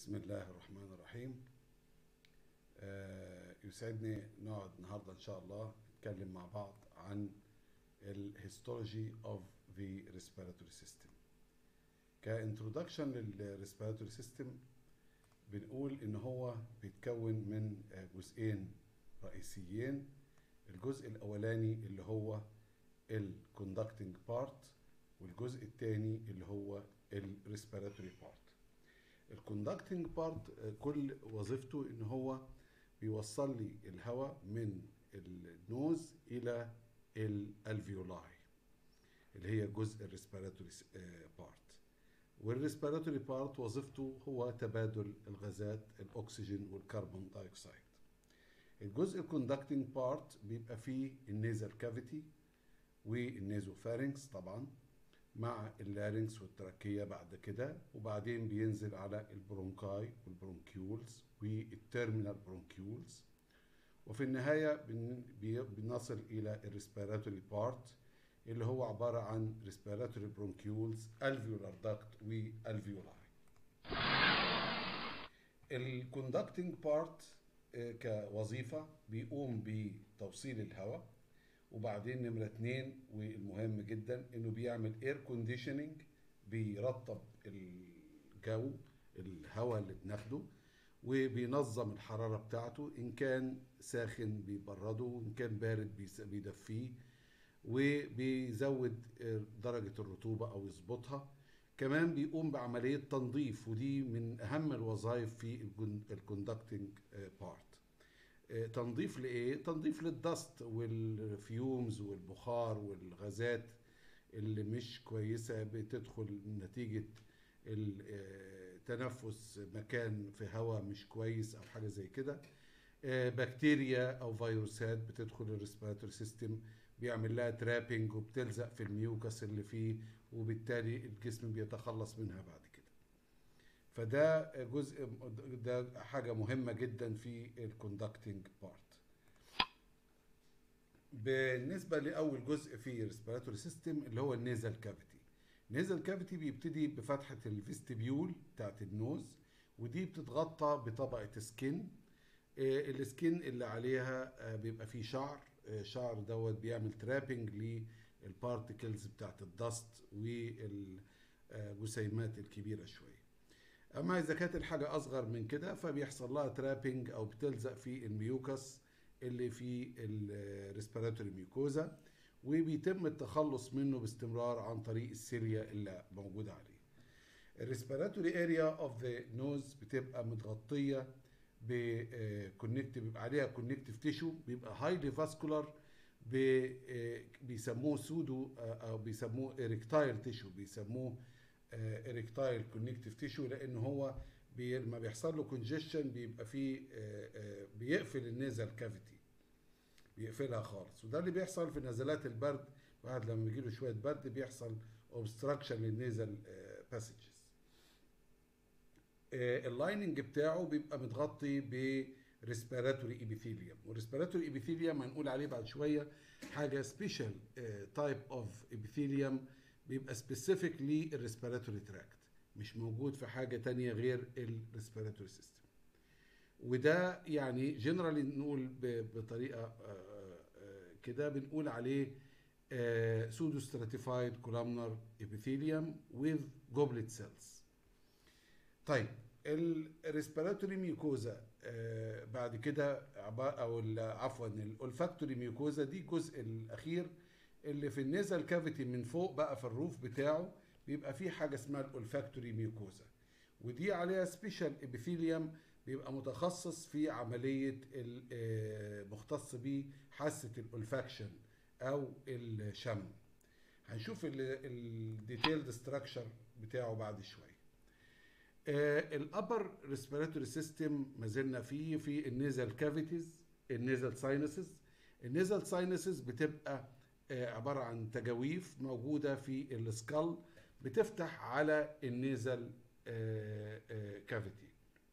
بسم الله الرحمن الرحيم آه، يسعدني نقعد النهارده ان شاء الله نتكلم مع بعض عن الهيستولوجي اوف ذا ريسبيراتوري سيستم كانترودكشن للريسبيراتوري سيستم بنقول ان هو بيتكون من آه، جزئين رئيسيين الجزء الاولاني اللي هو الكوندكتنج بارت والجزء الثاني اللي هو الريسبيراتوري بارت الكوندكتنج بارت كل وظيفته ان هو بيوصل لي الهواء من النوز الى الالفيولاي اللي هي جزء الريسبيراتوري بارت والريسبيراتوري بارت وظيفته هو تبادل الغازات الاكسجين والكربون دايوكسيد الجزء الكوندكتنج بارت بيبقى فيه النيزل كافيتي والنيزوفارينكس طبعا مع اللارynx والتراكية بعد كده وبعدين بينزل على البرونكاي والبرونكيولز والتيرمينال برونكيولز وفي النهاية بن- بي- بنصل إلى الريسبيراتوري بارت اللي هو عبارة عن ريسبيراتوري برونكيولز الفيولار داكت والفيولاي الكوندكتنج بارت كوظيفة بيقوم بتوصيل الهواء وبعدين نمرة اتنين والمهم جدا انه بيعمل اير كونديشننج بيرطب الجو الهواء اللي بناخده وبينظم الحرارة بتاعته ان كان ساخن بيبرده وان كان بارد بيس- بيدفيه وبيزود درجة الرطوبة او يظبطها كمان بيقوم بعملية تنظيف ودي من اهم الوظائف في الكوندكتنج بارت آه، تنظيف لايه تنظيف للدست والفيومز والبخار والغازات اللي مش كويسه بتدخل نتيجه التنفس مكان في هواء مش كويس او حاجه زي كده آه، بكتيريا او فيروسات بتدخل الريسبيراتوري سيستم بيعمل لها ترابنج وبتلزق في الميوكس اللي فيه وبالتالي الجسم بيتخلص منها بعد كده فده جزء ده حاجه مهمه جدا في الكوندكتنج بارت بالنسبه لاول جزء في الريسبيراتوري سيستم اللي هو النيزل كافيتي النيزل كافيتي بيبتدي بفتحه الفيستبيول بتاعت النوز ودي بتتغطى بطبقه سكين آه، السكين اللي عليها آه، بيبقى فيه شعر آه، شعر دوت بيعمل ترابنج للبارتكلز بتاعت الدست والجسيمات الكبيره شويه اما اذا كانت الحاجه اصغر من كده فبيحصل لها ترابنج او بتلزق في الميوكس اللي في الريسبيراتوري ميوكوزا وبيتم التخلص منه باستمرار عن طريق السيليا اللي موجوده عليه الريسبيراتوري اريا اوف ذا نوز بتبقى متغطيه بكونكتيف بيبقى عليها كونكتيف تيشو بيبقى هايلي فاسكولار بيسموه سودو آه، او بيسموه اريكتايل تيشو بيسموه اريكتايل كونكتيف تيشو لان هو بي لما بيحصل له كونجيشن بيبقى فيه آه، آه، بيقفل النيزل كافيتي بيقفلها خالص وده اللي بيحصل في نزلات البرد واحد لما بيجيله شويه برد بيحصل اوبستراكشن للنيزل باسجز اللايننج بتاعه بيبقى متغطي ب ريسبيراتوري ابيثيليوم والريسبيراتوري ابيثيليوم هنقول عليه بعد شويه حاجه سبيشال تايب اوف ابيثيليوم بيبقى سبيسيفيك للريسبيراتوري تراكت مش موجود في حاجه تانية غير الريسبيراتوري سيستم وده يعني جنرالي نقول ب- بطريقه آه، آه، كده بنقول عليه سودو ستراتيفايد كولامنر ابيثيليوم with goblet cells طيب الريسبيراتوري ميوكوزا آه، بعد كده عبا- او ال- عفوا الاولفاكتوري ميوكوزا دي الجزء الاخير اللي في النيزل كافيتي من فوق بقى في الروف بتاعه بيبقى فيه حاجه اسمها الاولفاكتوري ميوكوزا ودي عليها سبيشال ابيثيليوم بيبقى متخصص في عمليه ال- آه، مختص بيه حاسه الاولفاكشن او الشم هنشوف الديتيلد ستراكشر بتاعه بعد شويه الابر ريسبيراتوري سيستم ما زلنا فيه في النيزل كافيتيز النيزل ساينسز النيزل ساينسز بتبقى آه، عباره عن تجاويف موجوده في السكال بتفتح على النيزل كافيتي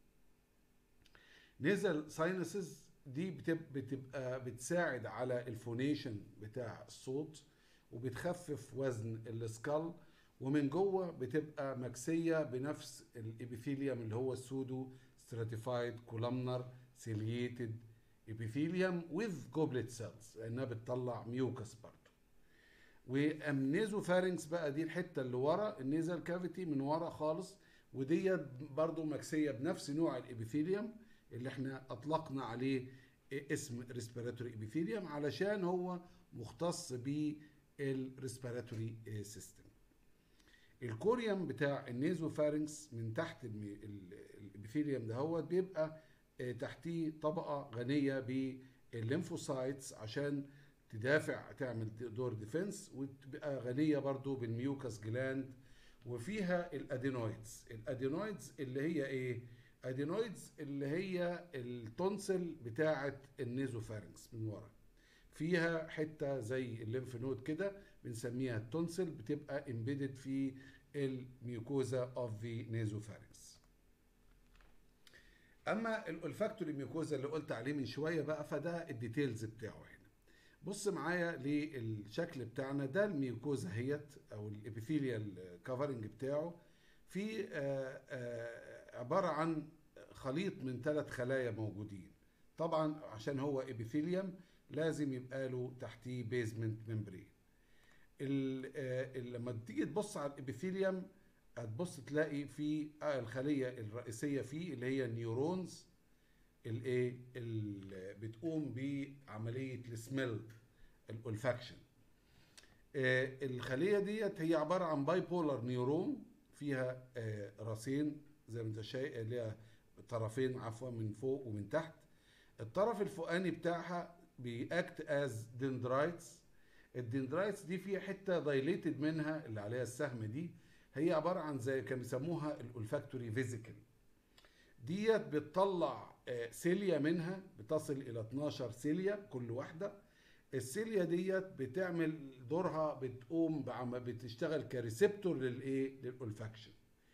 نيزل ساينسز دي بتب- بتبقى بتساعد على الفونيشن بتاع الصوت وبتخفف وزن السكال ومن جوه بتبقى مكسيه بنفس الابيثيليوم اللي هو السودو ستراتيفايد كولامنر سيلييتد ابيثيليوم وذ جوبلت سيلز لانها بتطلع ميوكس برضه وامنيزوفارنكس بقى دي الحته اللي ورا النيزل كافيتي من ورا خالص وديت برضو مكسيه بنفس نوع الابيثيليوم اللي احنا اطلقنا عليه اسم ريسبيراتوري ابيثيليوم علشان هو مختص بالريسبيراتوري سيستم الكوريوم بتاع النيزوفارنكس من تحت الابيثيليوم دهوت بيبقى تحتيه طبقه غنيه بالليمفوسايتس عشان تدافع تعمل دور ديفنس وتبقى غنيه برضو بالميوكس جلاند وفيها الادينويدز الادينويدز اللي هي ايه ادينويدز اللي هي التونسل بتاعه النيزوفارنكس من ورا فيها حته زي الليمف نود كده بنسميها التونسل بتبقى امبيدد في الميوكوزا اوف ذا نيزوفارنكس اما الالفاكتوري ميوكوزا اللي قلت عليه من شويه بقى فده الديتيلز بتاعه هنا بص معايا للشكل بتاعنا ده الميوكوزا هيت او الابيثيليال كفرنج بتاعه في عباره عن خليط من ثلاث خلايا موجودين طبعا عشان هو ابيثيليوم لازم يبقى له تحتيه بيزمنت ممبرين لما تيجي تبص على الابيثيليوم هتبص تلاقي في الخليه الرئيسيه فيه اللي هي النيورونز الايه اللي بتقوم بعمليه السميل الالفاكشن الخليه ديت هي عباره عن باي بولر نيورون فيها راسين زي ما انت شايف ليها طرفين عفوا من فوق ومن تحت الطرف الفوقاني بتاعها بيأكت از دندرايتس الدندرايتس دي فيها حته دايليتد منها اللي عليها السهم دي هي عباره عن زي كانوا بيسموها الالفاكتوري فيزيكال ديت بتطلع سيليا منها بتصل الى 12 سيليا كل واحده السيليا ديت بتعمل دورها بتقوم بعم بتشتغل كريسبتور للايه للالفاكشن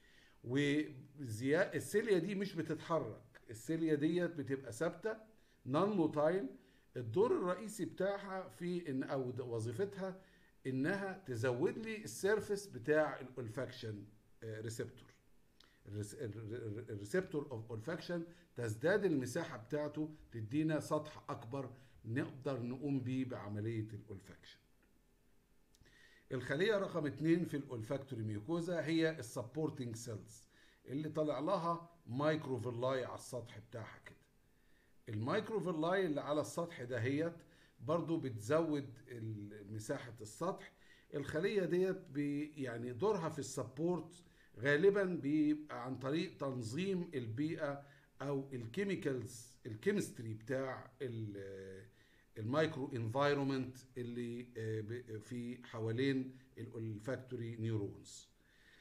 وزياء السيليا دي مش بتتحرك السيليا ديت بتبقى ثابته نون موتايل الدور الرئيسي بتاعها في ان او وظيفتها انها تزود لي السيرفس بتاع الالفاكشن ريسبتور الريسبتور اوف اولفاكشن تزداد المساحه بتاعته تدينا سطح اكبر نقدر نقوم بيه بعمليه الالفاكشن الخليه رقم اتنين في الالفاكتوري ميوكوزا هي السبورتنج سيلز اللي طالع لها مايكروفيلاي على السطح بتاعها كده المايكروفيلاي اللي على السطح دهيت برضو بتزود مساحه السطح الخليه ديت يعني دورها في السبورت غالبا بيبقى عن طريق تنظيم البيئه او الكيميكالز الكيمستري بتاع المايكرو انفايرومنت اللي في حوالين الفاكتوري نيورونز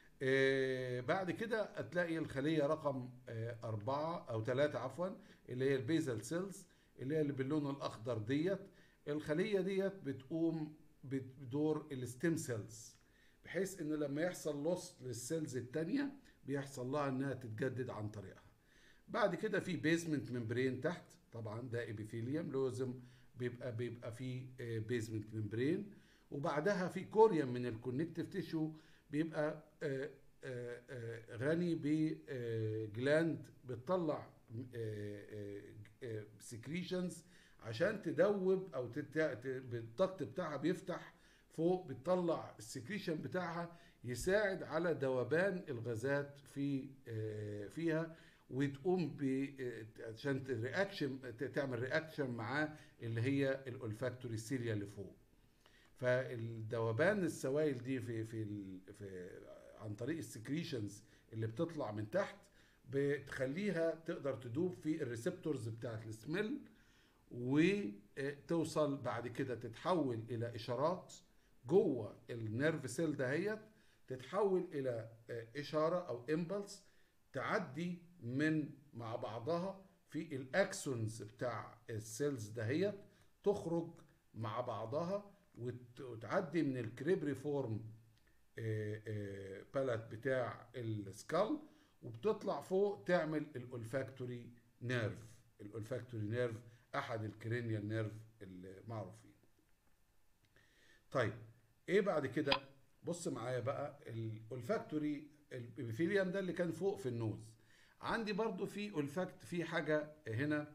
بعد كده هتلاقي الخليه رقم أربعة أو ثلاثة عفوا اللي هي البيزل سيلز اللي هي اللي باللون الأخضر ديت الخلية ديت بتقوم بدور الستيم سيلز بحيث ان لما يحصل لوس للسيلز التانية بيحصل لها انها تتجدد عن طريقها بعد كده في بيزمنت ممبرين تحت طبعا ده ابيثيليوم لازم بيبقى بيبقى في بيزمنت ممبرين وبعدها في كوريوم من الكونكتيف تيشو بيبقى غني بجلاند بتطلع سكريشنز عشان تدوب او بالضغط بتاعها بيفتح فوق بتطلع السكريشن بتاعها يساعد على ذوبان الغازات في فيها وتقوم ب عشان رياكشن تعمل رياكشن معاه اللي هي الالفاكتوري سيليا اللي فوق فالذوبان السوائل دي في في, في عن طريق السكريشنز اللي بتطلع من تحت بتخليها تقدر تدوب في الريسبتورز بتاعت السميل وتوصل بعد كده تتحول الى اشارات جوه النيرف سيل دهيت تتحول الى اشاره او امبلس تعدي من مع بعضها في الاكسونز بتاع السيلز دهيت تخرج مع بعضها وتعدي من الكريبري فورم بالات بتاع السكال وبتطلع فوق تعمل الالفاكتوري نيرف الالفاكتوري نيرف احد الكرينيال نيرف المعروفين طيب ايه بعد كده بص معايا بقى الاولفاكتوري الابيثيليوم ده اللي كان فوق في النوز عندي برضو في اولفاكت في حاجه هنا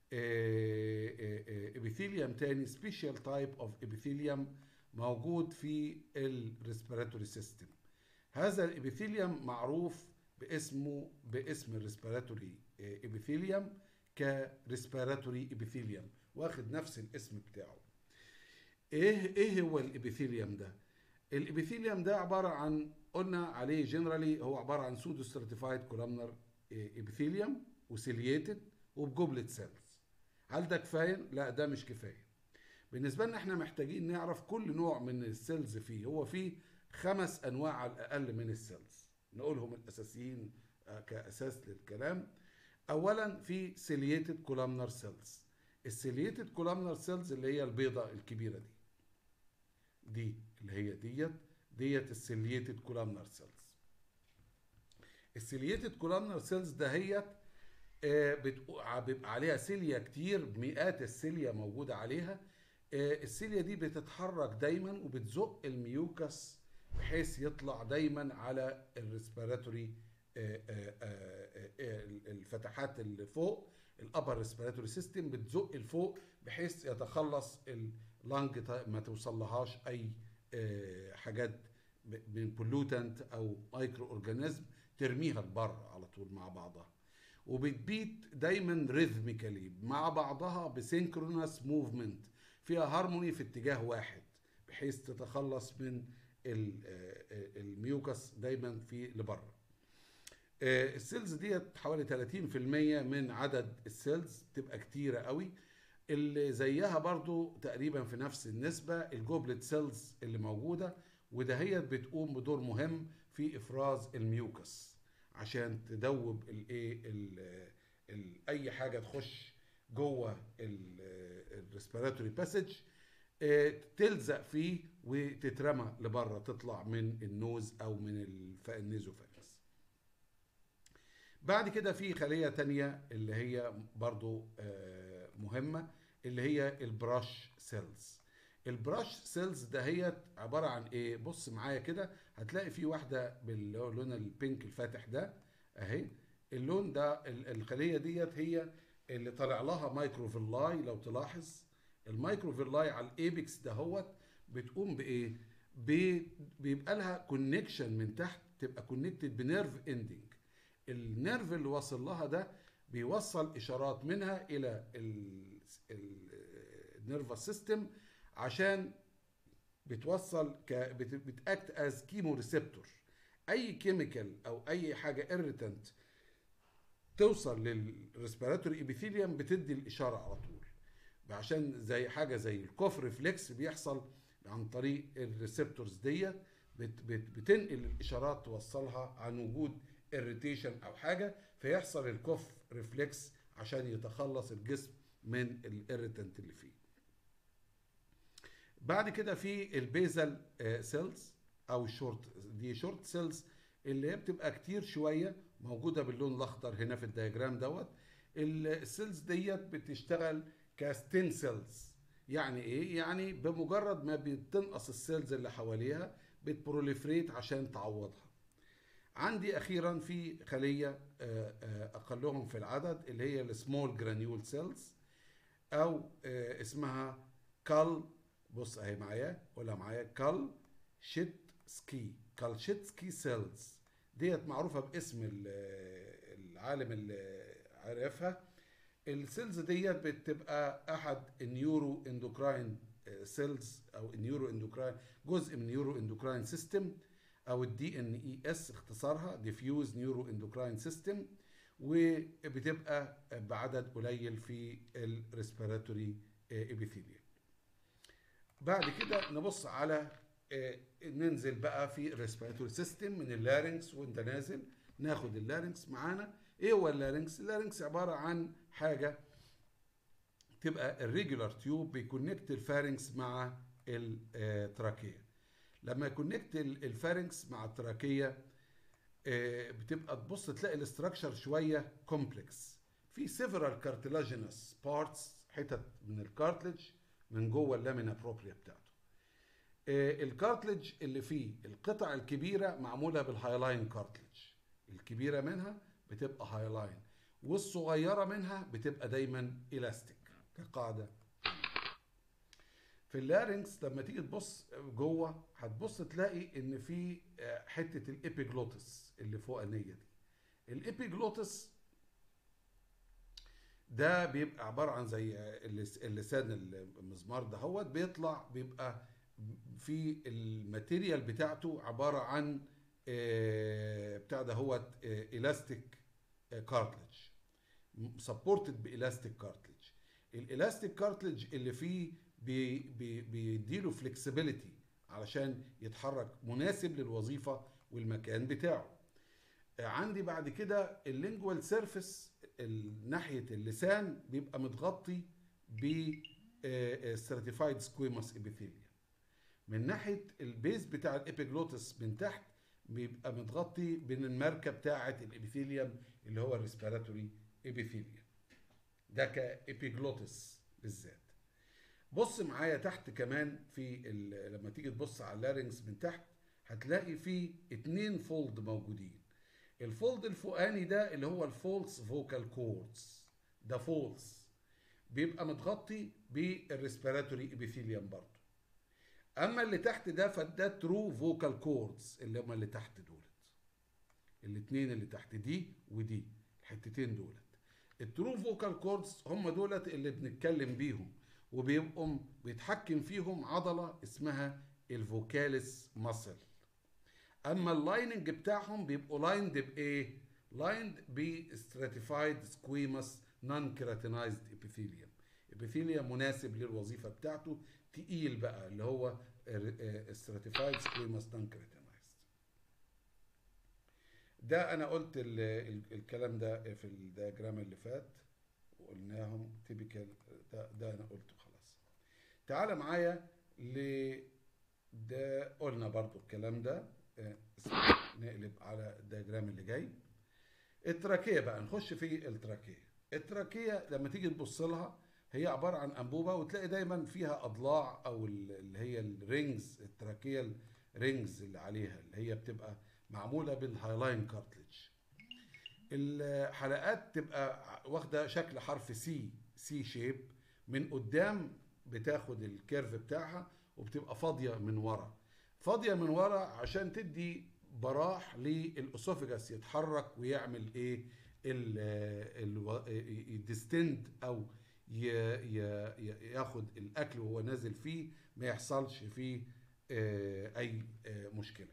ابيثيليوم تاني سبيشال تايب اوف ابيثيليوم موجود في الريسبيراتوري سيستم هذا الابيثيليوم معروف باسمه باسم الريسبيراتوري ابيثيليوم كريسبيراتوري ابيثيليوم واخد نفس الاسم بتاعه ايه ايه هو الابيثيليوم ده الابيثيليوم ده عباره عن قلنا عليه جنرالي هو عباره عن سودو ستراتيفايد كولامنر ابيثيليوم وسيلييتد وبجوبلت سيلز هل ده كفايه لا ده مش كفايه بالنسبه لنا احنا محتاجين نعرف كل نوع من السيلز فيه هو فيه خمس انواع على الاقل من السيلز نقولهم الاساسيين كاساس للكلام اولا في سيلييتد كولامنر سيلز السيلييتد كولامنر سيلز اللي هي البيضه الكبيره دي دي اللي هي ديت ديت السيلييتد كولامنر سيلز السيلييتد كولامنر سيلز دهيت بيبقى عليها سيليا كتير مئات السيليا موجوده عليها السيليا دي بتتحرك دايما وبتزق الميوكس بحيث يطلع دايما على الريسبيراتوري الفتحات اللي فوق الابر ريسبيراتوري سيستم بتزق لفوق بحيث يتخلص اللنج ما توصلهاش اي حاجات من بولوتنت او مايكرو اورجانيزم ترميها لبره على طول مع بعضها وبتبيت دايما ريثميكالي مع بعضها بسينكرونس موفمنت فيها هارموني في اتجاه واحد بحيث تتخلص من الميوكس دايما في لبره السيلز ديت حوالي 30% من عدد السيلز تبقى كتيره قوي اللي زيها برضو تقريبا في نفس النسبه الجوبلت سيلز اللي موجوده ودهيت بتقوم بدور مهم في افراز الميوكس عشان تدوب الايه اي حاجه تخش جوه الريسبيراتوري باسج تلزق فيه وتترمى لبره تطلع من النوز او من النيزوفاجس بعد كده في خليه تانية اللي هي برضو مهمه اللي هي البراش سيلز البراش سيلز دهيت عباره عن ايه بص معايا كده هتلاقي في واحده باللون البينك الفاتح ده اهي اللون ده الخليه ديت هي اللي طالع لها مايكروفيلاي لو تلاحظ المايكروفيلاي على الايبكس دهوت بتقوم بايه بيبقى لها كونكشن من تحت تبقى كونكتد بنيرف اندنج النيرف اللي واصل لها ده بيوصل اشارات منها الى النيرفس سيستم عشان بتوصل ك بتاكت از كيمو ريسبتور اي كيميكال او اي حاجه اريتنت توصل للريسبيراتوري ابيثيليوم بتدي الاشاره على طول عشان زي حاجه زي الكوف ريفلكس بيحصل عن طريق الريسبتورز ديت بت بت بتنقل الاشارات توصلها عن وجود اريتيشن او حاجه فيحصل الكوف ريفلكس عشان يتخلص الجسم من الاريتنت اللي فيه بعد كده في البيزل سيلز او الشورت دي شورت سيلز اللي هي بتبقى كتير شويه موجوده باللون الاخضر هنا في الدياجرام دوت السيلز ديت بتشتغل كستين سيلز يعني ايه يعني بمجرد ما بتنقص السيلز اللي حواليها بتبروليفريت عشان تعوضها عندي اخيرا في خليه اقلهم في العدد اللي هي السمول جرانيول سيلز او اسمها كال بص اهي معايا ولا معايا كال شيت سكي كال شيت سكي سيلز ديت معروفه باسم العالم اللي عرفها السيلز ديت بتبقى احد النيورو اندوكراين سيلز او النيورو اندوكراين جزء من النيورو اندوكراين سيستم او الدي ان اي اس اختصارها ديفيوز نيورو اندوكراين سيستم وبتبقى بعدد قليل في الريسبيراتوري ابيثيليوم بعد كده نبص على ننزل بقى في الريسبيراتوري سيستم من اللارنكس وانت نازل ناخد اللارنكس معانا ايه هو اللارنكس اللارنكس عباره عن حاجه تبقى الريجولار تيوب بيكونكت الفارنكس مع التراكيه لما يكونكت الفارنكس مع التراكيه بتبقى تبص تلاقي الاستراكشر شويه كومبلكس في سيفرال كارتلاجينس بارتس حتت من الكارتلج من جوه اللامينا بروبريا بتاعته آه، الكارتلج اللي فيه القطع الكبيره معموله بالهايلاين كارتلج الكبيره منها بتبقى هايلاين والصغيره منها بتبقى دايما الاستيك كقاعده في اللارynx لما تيجي تبص جوه هتبص تلاقي ان في آه، حته الابيجلوتس اللي فوقانيه دي الابيجلوتس ده بيبقى عباره عن زي اللس- اللسان المزمار ده هو بيطلع بيبقى في الماتيريال بتاعته عباره عن آه، بتاع ده هو الاستيك كارتلج سبورتد بالاستيك كارتلج الالاستيك كارتلج اللي فيه بي بي بيديله فلكسبيليتي علشان يتحرك مناسب للوظيفه والمكان بتاعه آه، عندي بعد كده اللينجوال سيرفيس ناحيه اللسان بيبقى متغطي ب stratified سكويموس ابيثيليوم من ناحيه البيز بتاع الابيجلوتس من تحت بيبقى متغطي بين الماركه بتاعه الابيثيليوم اللي هو الريسبيراتوري ابيثيليوم ده كابيجلوتس بالذات بص معايا تحت كمان في ال- لما تيجي تبص على اللارynx من تحت هتلاقي في اتنين فولد موجودين الفولد الفوقاني ده اللي هو الفولس فوكال كوردز ده فولس بيبقى متغطي بالريسبيراتوري ابيثيليوم برضه اما اللي تحت ده فده ترو فوكال كوردز اللي هم اللي تحت دولت الاتنين اللي تحت دي ودي الحتتين دولت الترو فوكال كوردز هم دولت اللي بنتكلم بيهم وبيبقوا بيتحكم فيهم عضله اسمها الفوكاليس ماسل اما اللايننج بتاعهم بيبقوا لايند بايه لايند بستراتيفايد سكويموس نون كيراتينايزد ابيثيليوم ابيثيليوم مناسب للوظيفه بتاعته تقيل بقى اللي هو stratified squamous non keratinized ده انا قلت ال ال الكلام ده في الدياجرام اللي فات وقلناهم تيبيكال ده, ده انا قلته خلاص تعال معايا ل ده قلنا برضو الكلام ده آه، نقلب على الدياجرام اللي جاي التراكيه بقى نخش في التراكيه التراكيه لما تيجي تبص لها هي عباره عن انبوبه وتلاقي دايما فيها اضلاع او ال- اللي هي الرينجز التراكيه الرينجز اللي عليها اللي هي بتبقى معموله بالهايلاين كارتلج الحلقات تبقى واخده شكل حرف سي سي شيب من قدام بتاخد الكيرف بتاعها وبتبقى فاضيه من ورا فاضيه من ورا عشان تدي براح للاسوفجاس يتحرك ويعمل ايه الديستند او ي- ي- ي- ياخد الاكل وهو نازل فيه ما يحصلش فيه آه، اي آه، مشكله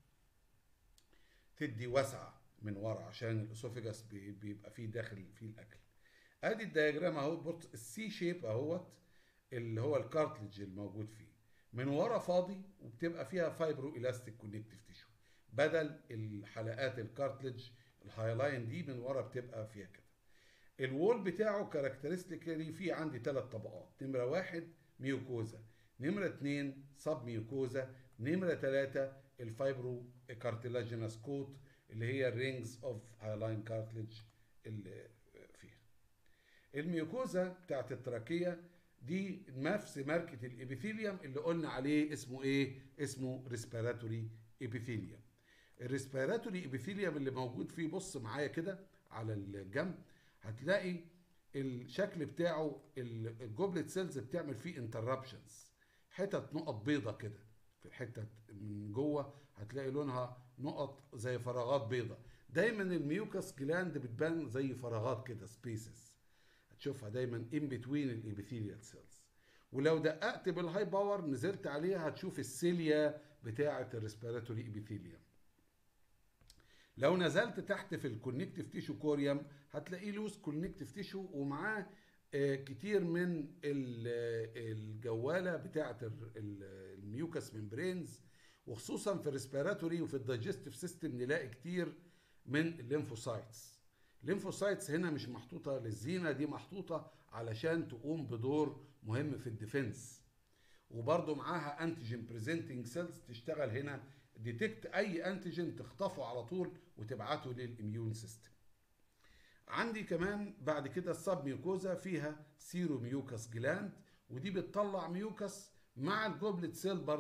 تدي وسعه من ورا عشان الاسوفجاس بي- بيبقى فيه داخل فيه الاكل ادي الدياجرام اهو بص السي شيب اهوت اللي هو الكارتلج الموجود فيه من ورا فاضي وبتبقى فيها فايبرو الاستيك كونكتيف تيشو بدل الحلقات الكارتلج الهايلاين دي من ورا بتبقى فيها كده الوول بتاعه كاركترستيكالي فيه عندي ثلاث طبقات نمره واحد ميوكوزا نمره اتنين سب ميوكوزا نمره ثلاثة الفايبرو كارتلاجينس كوت اللي هي الرينجز اوف هايلاين كارتلج اللي فيها الميوكوزا بتاعت التراكية دي نفس ماركة الابيثيليوم اللي قلنا عليه اسمه ايه اسمه ريسبيراتوري ابيثيليوم الريسبيراتوري ابيثيليوم اللي موجود فيه بص معايا كده على الجنب هتلاقي الشكل بتاعه ال- الجوبلت سيلز بتعمل فيه انتربشنز حتت نقط بيضة كده في الحتة من جوه هتلاقي لونها نقط زي فراغات بيضة دايما الميوكس جلاند بتبان زي فراغات كده سبيسز هتشوفها دايما ان بتوين الابيثيليال سيلز ولو دققت بالهاي باور نزلت عليها هتشوف السيليا بتاعه الريسبيراتوري ابيثيليوم لو نزلت تحت في الكونكتيف تيشو كوريوم هتلاقيه لوز كونكتيف تيشو ومعاه آه، كتير من ال- آه، الجواله بتاعه ال- ال- الميوكس ممبرينز وخصوصا في الريسبيراتوري وفي الدايجستيف سيستم نلاقي كتير من الليمفوسايتس الليمفوسايتس هنا مش محطوطه للزينه دي محطوطه علشان تقوم بدور مهم في الديفنس وبرضه معاها انتيجين بريزنتنج سيلز تشتغل هنا ديتكت اي انتيجين تخطفه على طول وتبعته للاميون سيستم عندي كمان بعد كده السب ميوكوزا فيها سيرو ميوكس جلاند ودي بتطلع ميوكس مع الجوبلت سيل برضو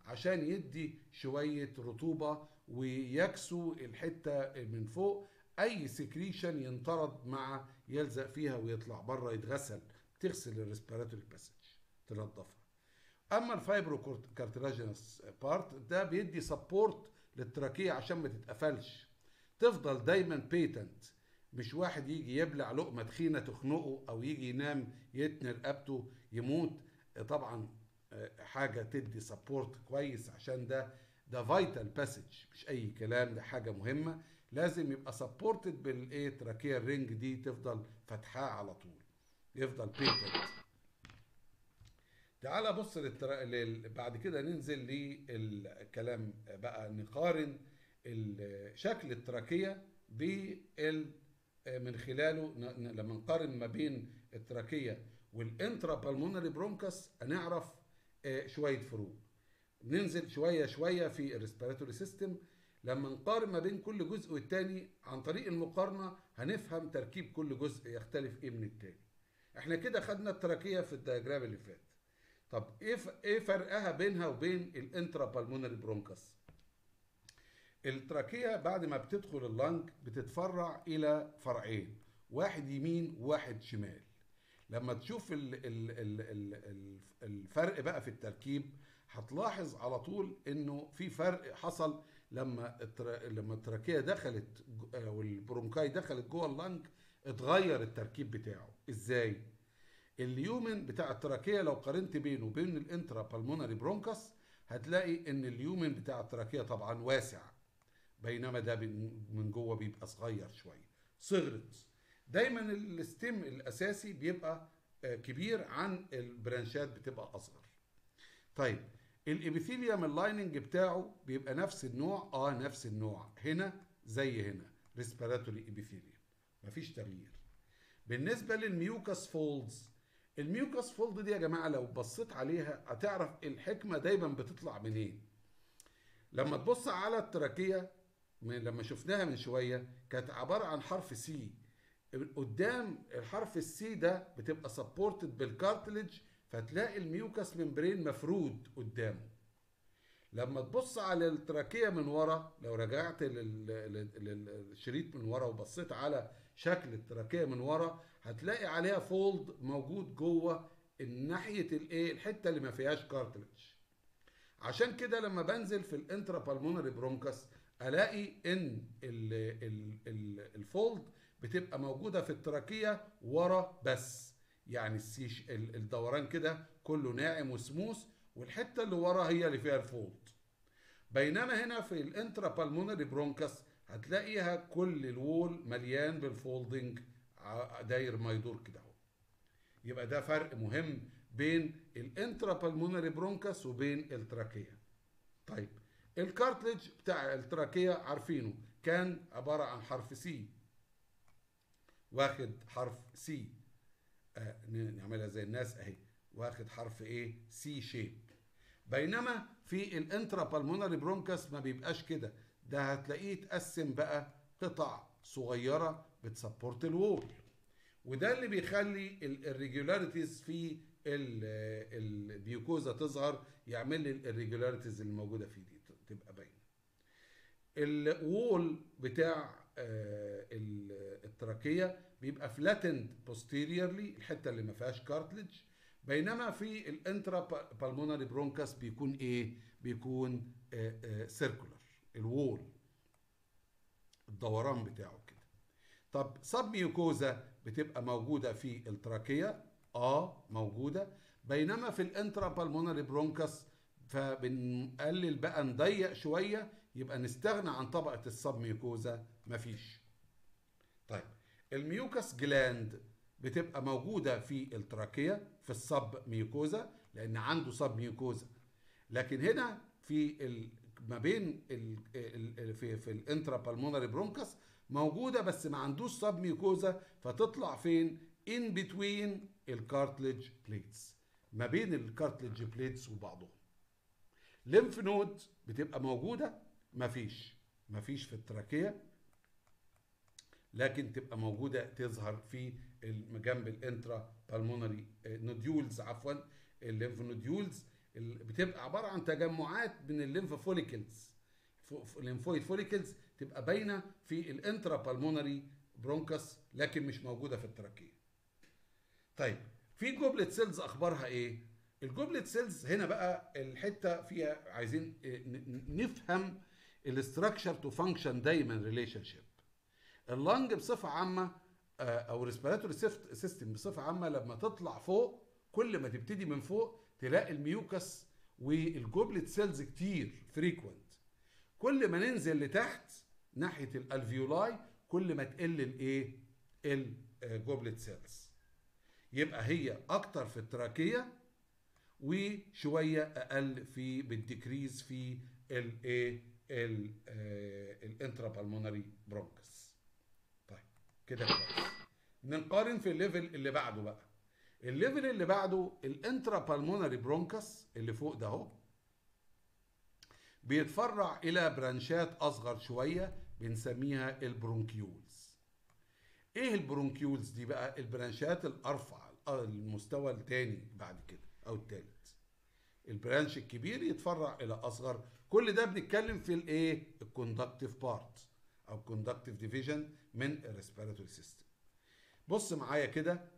عشان يدي شويه رطوبه ويكسو الحته من فوق اي سكريشن ينطرد مع يلزق فيها ويطلع بره يتغسل تغسل الريسبيراتوري باسج تنظفها اما الفايبرو كارتلاجينس بارت ده بيدي سبورت للتراكيه عشان ما تتقفلش تفضل دايما بيتنت مش واحد يجي يبلع لقمه تخينه تخنقه او يجي ينام يتني رقبته يموت طبعا حاجه تدي سبورت كويس عشان ده ده فايتال باسج مش اي كلام ده حاجه مهمه لازم يبقى سبورتد بالايه تراكيه الرينج دي تفضل فتحاه على طول يفضل بيتنت تعال بص للترا... لل... بعد كده ننزل للكلام بقى نقارن شكل التراكيه بال من خلاله ن... لما نقارن ما بين التراكيه والانترا بالمونري برونكس هنعرف شويه فروق ننزل شويه شويه في الريسبيراتوري سيستم لما نقارن ما بين كل جزء والتاني عن طريق المقارنه هنفهم تركيب كل جزء يختلف ايه من التاني احنا كده خدنا التراكيه في الدياجرام اللي فات طب ايه ايه فرقها بينها وبين الانترا بالمونري برونكس التراكيه بعد ما بتدخل اللنج بتتفرع الى فرعين واحد يمين وواحد شمال لما تشوف ال ال ال ال الفرق بقى في التركيب هتلاحظ على طول انه في فرق حصل لما الترا... لما التراكيه دخلت والبرونكاي دخلت جوه اللنج اتغير التركيب بتاعه ازاي اليومن بتاع التراكيه لو قارنت بينه وبين الانترا بالمونري برونكس هتلاقي ان اليومن بتاع التراكيه طبعا واسع بينما ده من جوه بيبقى صغير شويه صغرت دايما الستيم الاساسي بيبقى كبير عن البرانشات بتبقى اصغر طيب الابيثيليوم اللايننج بتاعه بيبقى نفس النوع اه نفس النوع هنا زي هنا ريسبيراتوري ابيثيليوم مفيش تغيير بالنسبه للميوكس فولدز الميوكس فولد دي يا جماعه لو بصيت عليها هتعرف الحكمه دايما بتطلع منين لما تبص على التراكيه لما شفناها من شويه كانت عباره عن حرف سي قدام الحرف السي ده بتبقى سبورتد بالكارتلج فتلاقي الميوكس ممبرين مفرود قدامه لما تبص على التراكيه من ورا لو رجعت للشريط من ورا وبصيت على شكل التراكيه من ورا هتلاقي عليها فولد موجود جوه الناحيه الايه الحته اللي ما فيهاش كارتلج عشان كده لما بنزل في الانترا بالمونري برونكس الاقي ان الفولد بتبقى موجوده في التراكيه ورا بس يعني السيش الدوران كده كله ناعم وسموث والحته اللي ورا هي اللي فيها الفولد بينما هنا في الانترا بالمونري برونكس هتلاقيها كل الوول مليان بالفولدنج داير ما يدور كده اهو يبقى ده فرق مهم بين الانترا بالمونري برونكس وبين التراكيه طيب الكارتلج بتاع التراكيه عارفينه كان عباره عن حرف سي واخد حرف سي آه نعملها زي الناس اهي واخد حرف ايه سي شيب بينما في الانترا بالمونري برونكس ما بيبقاش كده ده هتلاقيه اتقسم بقى قطع صغيره بتسبورت الوول وده اللي بيخلي الريجولاريتيز في البيوكوزا تظهر يعمل لي الريجولاريتيز اللي موجوده فيه دي تبقى باينه الوول بتاع التراكيه بيبقى فلاتند بوستيريورلي الحته اللي ما فيهاش كارتلج بينما في الانترا بالمونري برونكاس بيكون ايه بيكون سيركولر الوول الدوران بتاعه كده طب سب ميوكوزا بتبقى موجوده في التراكيه اه موجوده بينما في الانترا بالمونري برونكاس فبنقلل بقى نضيق شويه يبقى نستغنى عن طبقه السب ميوكوزا مفيش طيب الميوكس جلاند بتبقى موجوده في التراكيه في السب ميوكوزا لان عنده سب ميوكوزا لكن هنا في ال ما بين ال ال في في الانترا بالمونري برونكس موجوده بس ما عندوش سب ميوكوزا فتطلع فين ان بتوين الكارتلج بليتس ما بين الكارتلج بليتس وبعضهم ليمف نود بتبقى موجوده مفيش مفيش في التراكيه لكن تبقى موجوده تظهر في جنب الانترا بالمونري نوديولز عفوا الليمف نوديولز ال- بتبقى عباره عن تجمعات من الليمف فوليكلز الليمفويد فوليكلز تبقى باينه في الانترا بالمونري برونكس لكن مش موجوده في التراكيه طيب في جوبلت سيلز اخبارها ايه الجوبلت سيلز هنا بقى الحته فيها عايزين إيه، ن- ن- نفهم الاستراكشر تو فانكشن دايما ريليشن شيب اللنج بصفه عامه آه، او ريسبيراتوري سيستم بصفه عامه لما تطلع فوق كل ما تبتدي من فوق تلاقي الميوكس والجوبلت سيلز كتير فريكوينت كل ما ننزل لتحت ناحيه الالفيولاي كل ما تقل الايه الجوبلت سيلز يبقى هي اكتر في التراكيه وشويه اقل في بالديكريز في الايه الانترا بالمونري برونكس طيب كده كويس نقارن في الليفل اللي بعده بقى الليفل اللي بعده الانترا بالمونري برونكس اللي فوق ده اهو بيتفرع الى برانشات اصغر شويه بنسميها البرونكيولز ايه البرونكيولز دي بقى البرانشات الارفع المستوى الثاني بعد كده او الثالث البرانش الكبير يتفرع الى اصغر كل ده بنتكلم في الايه الكوندكتيف بارت او الكوندكتيف ديفيجن من الريسبيراتوري سيستم بص معايا كده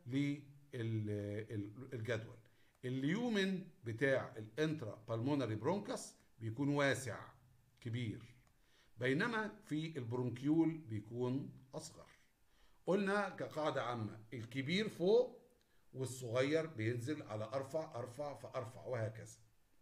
للجدول اليومن بتاع الانترا بالمونري برونكس بيكون واسع كبير بينما في البرونكيول بيكون اصغر قلنا كقاعده عامه الكبير فوق والصغير بينزل على ارفع ارفع فارفع وهكذا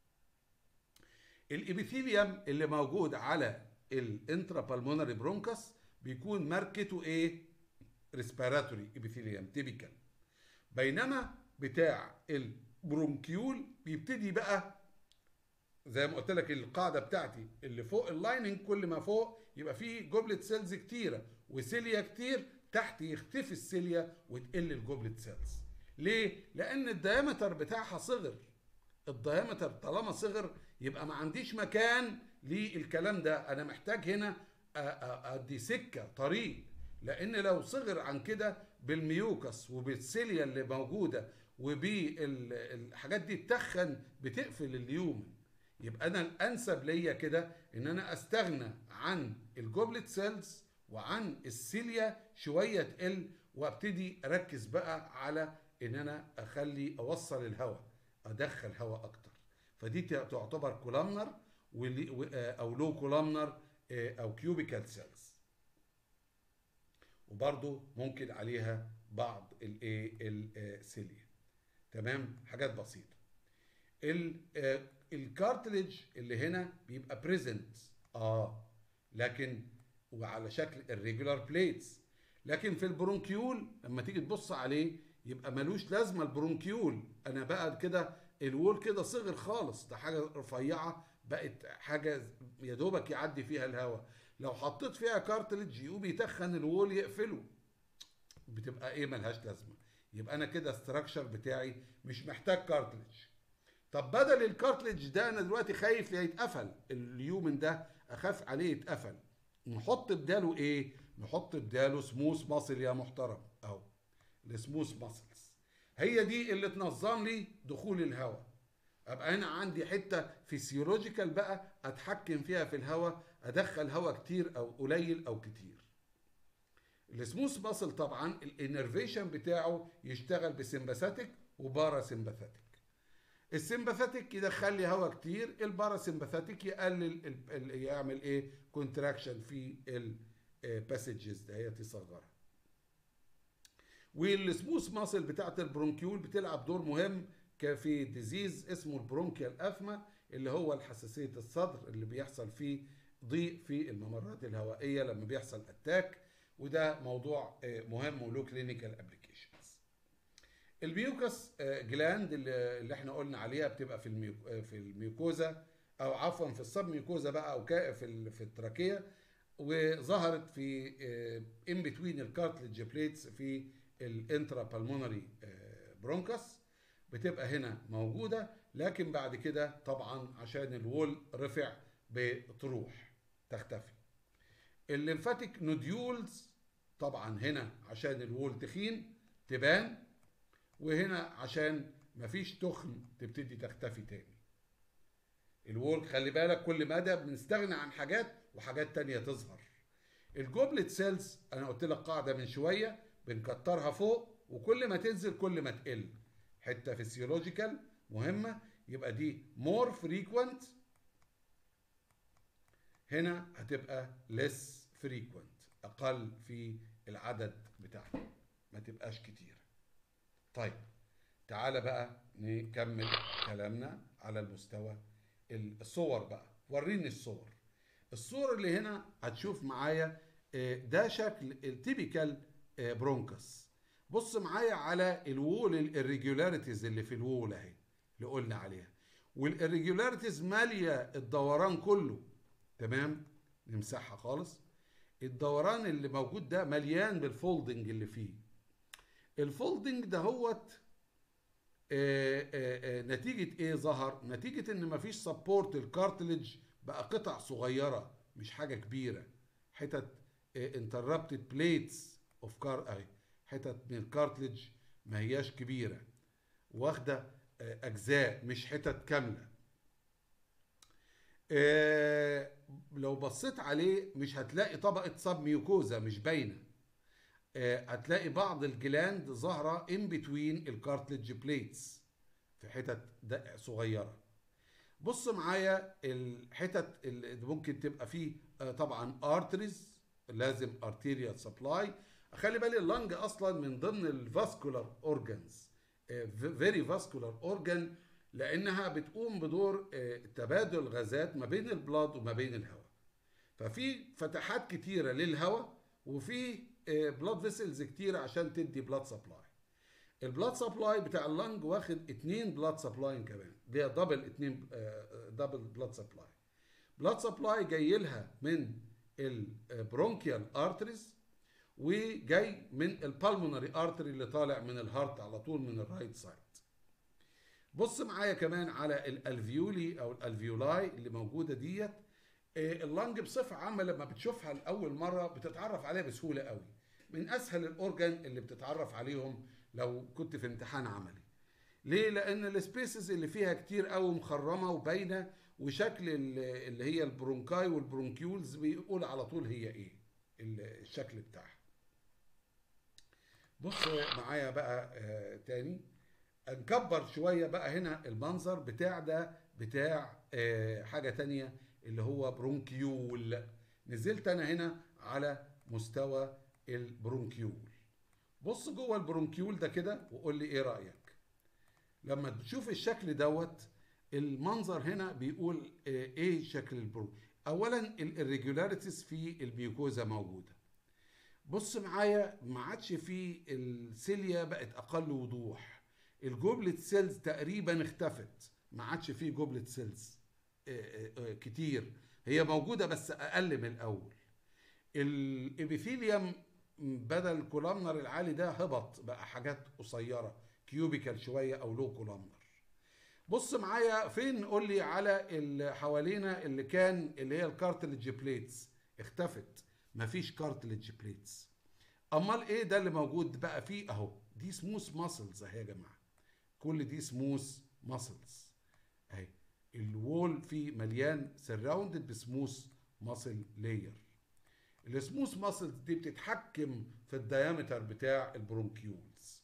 الابيثيليوم اللي موجود على الانترا بالمونري برونكس بيكون ماركته ايه ريسبيراتوري ابيثيليوم تيبيكال بينما بتاع البرونكيول بيبتدي بقى زي ما قلت لك القاعده بتاعتي اللي فوق اللايننج كل ما فوق يبقى فيه جوبلت سيلز كتيره وسيليا كتير تحت يختفي السيليا وتقل الجوبلت سيلز ليه لان الديامتر بتاعها صغر الديامتر طالما صغر يبقى ما عنديش مكان للكلام ده انا محتاج هنا أ- أ- ادي سكه طريق لان لو صغر عن كده بالميوكس وبالسيليا اللي موجوده وبالحاجات دي تخن بتقفل اليومن يبقى انا الانسب ليا كده ان انا استغنى عن الجوبلت سيلز وعن السيليا شويه تقل وابتدي اركز بقى على ان انا اخلي اوصل الهواء ادخل هواء اكتر فدي تعتبر كولامنر ولي- و- آه، او لو كولامنر آه، او كيوبيكال سيلز وبرضو ممكن عليها بعض الايه السيليا تمام حاجات بسيطه ال- آه، الكارتليج اللي هنا بيبقى بريزنت اه لكن وعلى شكل الريجولار بليتس لكن في البرونكيول لما تيجي تبص عليه يبقى ملوش لازمه البرونكيول انا بقى كده الوول كده صغر خالص ده حاجه رفيعه بقت حاجه يا دوبك يعدي فيها الهواء لو حطيت فيها كارتليج يقوم يتخن الوول يقفله بتبقى ايه ملهاش لازمه يبقى انا كده استراكشر بتاعي مش محتاج كارتليج طب بدل الكارتليج ده انا دلوقتي خايف يتقفل اليومن ده اخاف عليه يتقفل نحط بداله ايه نحط بداله سموث ماسل يا محترم اهو السموث ماسلز هي دي اللي تنظم لي دخول الهواء ابقى انا عندي حته فيسيولوجيكال بقى اتحكم فيها في الهواء ادخل هواء كتير او قليل او كتير السموث ماسل طبعا الانرفيشن بتاعه يشتغل بسمباثيك وبارا سمباثيك السمباثيك يدخل لي هواء كتير البارا سمباثيك يقلل ال- ال- يعمل ايه كونتراكشن في الباسجز دهيت يصغرها والسموث ماسل بتاعت البرونكيول بتلعب دور مهم كفي ديزيز اسمه البرونكيال افما اللي هو الحساسيه الصدر اللي بيحصل فيه ضيق في الممرات الهوائيه لما بيحصل اتاك وده موضوع آه، مهم وله كلينيكال ابلكيشنز الميوكس آه، جلاند اللي اللي احنا قلنا عليها بتبقى في الميوك آه، في الميوكوزا او عفوا في السب ميوكوزا بقى او كا- في ال- في التراكيه وظهرت في ان بتوين الكارتليج بليتس في الانترا بالمونري برونكس بتبقى هنا موجوده لكن بعد كده طبعا عشان الوول رفع بتروح تختفي الليمفاتيك نوديولز طبعا هنا عشان الوول تخين تبان وهنا عشان مفيش تخن تبتدي تختفي تاني الوول خلي بالك كل مدى بنستغنى عن حاجات وحاجات تانية تظهر الجوبلت سيلز انا قلت لك قاعده من شويه بنكترها فوق وكل ما تنزل كل ما تقل حته فيسيولوجيكال مهمه يبقى دي مور فريكوينت هنا هتبقى less frequent اقل في العدد بتاعها ما تبقاش كتير طيب تعالى بقى نكمل كلامنا على المستوى الصور بقى وريني الصور الصور اللي هنا هتشوف معايا ده شكل التيبيكال برونكس بص معايا على الوول الريجولاريتيز اللي في الوول اهي اللي قلنا عليها والريجولاريتيز ماليه الدوران كله تمام نمسحها خالص الدوران اللي موجود ده مليان بالفولدنج اللي فيه الفولدنج ده هوت نتيجة ايه ظهر؟ نتيجة ان مفيش سبورت الكارتلج بقى قطع صغيرة مش حاجة كبيرة حتت انتربتد بليتس اوف كار اهي حتت من الكارتلج ما هياش كبيرة واخدة اجزاء مش حتت كاملة لو بصيت عليه مش هتلاقي طبقة سب ميوكوزا مش باينة هتلاقي بعض الجلاند ظاهرة in between الكارتلج بليتس في حتت صغيرة بص معايا الحتت اللي ممكن تبقى فيه طبعا ارتريز لازم ارتيريال سبلاي خلي بالي اللنج اصلا من ضمن الفاسكولار اورجانز فيري فاسكولار اورجان لانها بتقوم بدور تبادل غازات ما بين البلاد وما بين الهواء ففي فتحات كتيره للهواء وفي بلاد فيسلز كتيره عشان تدي بلاد سبلاي البلاد سبلاي بتاع اللنج واخد اتنين بلاد سبلاي كمان اللي هي دبل اتنين دبل بلاد سبلاي بلاد سبلاي جاي لها من البرونكيال ارتريز وجاي من البالمونري ارتري اللي طالع من الهارت على طول من الرايت سايد بص معايا كمان على الالفيولي او الالفيولاي اللي موجوده ديت اللنج بصفه عامه لما بتشوفها لاول مره بتتعرف عليها بسهوله قوي من اسهل الاورجان اللي بتتعرف عليهم لو كنت في امتحان عملي ليه لان السبيسز اللي فيها كتير قوي مخرمه وباينه وشكل اللي هي البرونكاي والبرونكيولز بيقول على طول هي ايه الشكل بتاعها بص معايا بقى آه تاني نكبر شويه بقى هنا المنظر بتاع ده بتاع آه حاجه تانية اللي هو برونكيول نزلت انا هنا على مستوى البرونكيول بص جوه البرونكيول ده كده وقول لي ايه رايك لما تشوف الشكل دوت المنظر هنا بيقول ايه شكل البرونك اولا الirregularities في الميوكوزا موجوده بص معايا ما عادش في السيليا بقت اقل وضوح الجوبلت سيلز تقريبا اختفت ما عادش فيه جوبلت سيلز كتير هي موجوده بس اقل من الاول الابيثيليوم بدل الكولامنر العالي ده هبط بقى حاجات قصيره كيوبيكال شويه او لو كولامنر بص معايا فين قول لي على اللي حوالينا اللي كان اللي هي الكارتلج بليتس اختفت مفيش كارتلج بليتس امال ايه ده اللي موجود بقى فيه اهو دي سموث ماسلز اهي يا جماعه كل دي سموث ماسلز اهي الوول فيه مليان سراوندد بسموث ماسل لاير السموث ماسلز دي بتتحكم في الديامتر بتاع البرونكيولز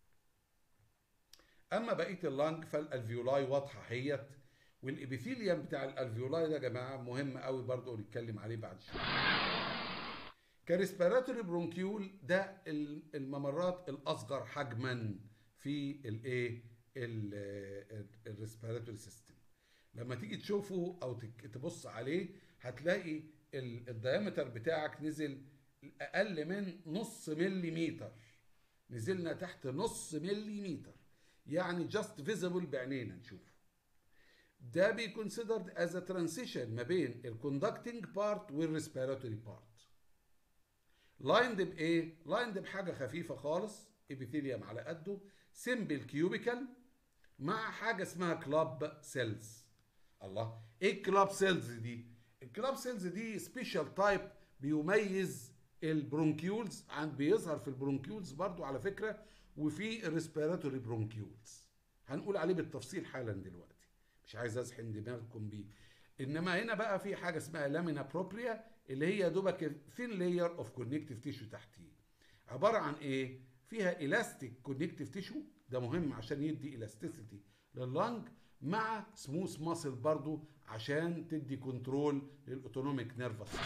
اما بقيه اللنج فالالفيولاي واضحه هيت والابيثيليوم بتاع الالفيولاي ده يا جماعه مهم قوي برضه نتكلم عليه بعد شويه كريسبيراتوري برونكيول ده الممرات الاصغر حجما في الايه الريسبيراتوري سيستم لما تيجي تشوفه او تبص عليه هتلاقي الديامتر بتاعك نزل اقل من نص مليمتر نزلنا تحت نص مليمتر يعني جاست فيزيبل بعينينا نشوفه ده بي considered as a transition ما بين الكوندكتنج بارت والريسبيراتوري بارت لايند بايه لايند بحاجه خفيفه خالص ابيثيليوم على قده سيمبل كيوبيكال مع حاجه اسمها كلاب سيلز الله ايه الكلاب سيلز دي الكلاب سيلز دي سبيشال تايب بيميز البرونكيولز عند بيظهر في البرونكيولز برضو على فكره وفي الريسبيراتوري برونكيولز هنقول عليه بالتفصيل حالا دلوقتي مش عايز ازحم دماغكم بيه انما هنا بقى في حاجه اسمها لامينا بروبريا اللي هي دوبك ثين لاير اوف كونكتيف تيشو تحتيه عباره عن ايه فيها الاستيك كونكتيف تيشو ده مهم عشان يدي الاستيسيتي لللنج مع سموث ماسل برضو عشان تدي كنترول للاوتونوميك نيرفس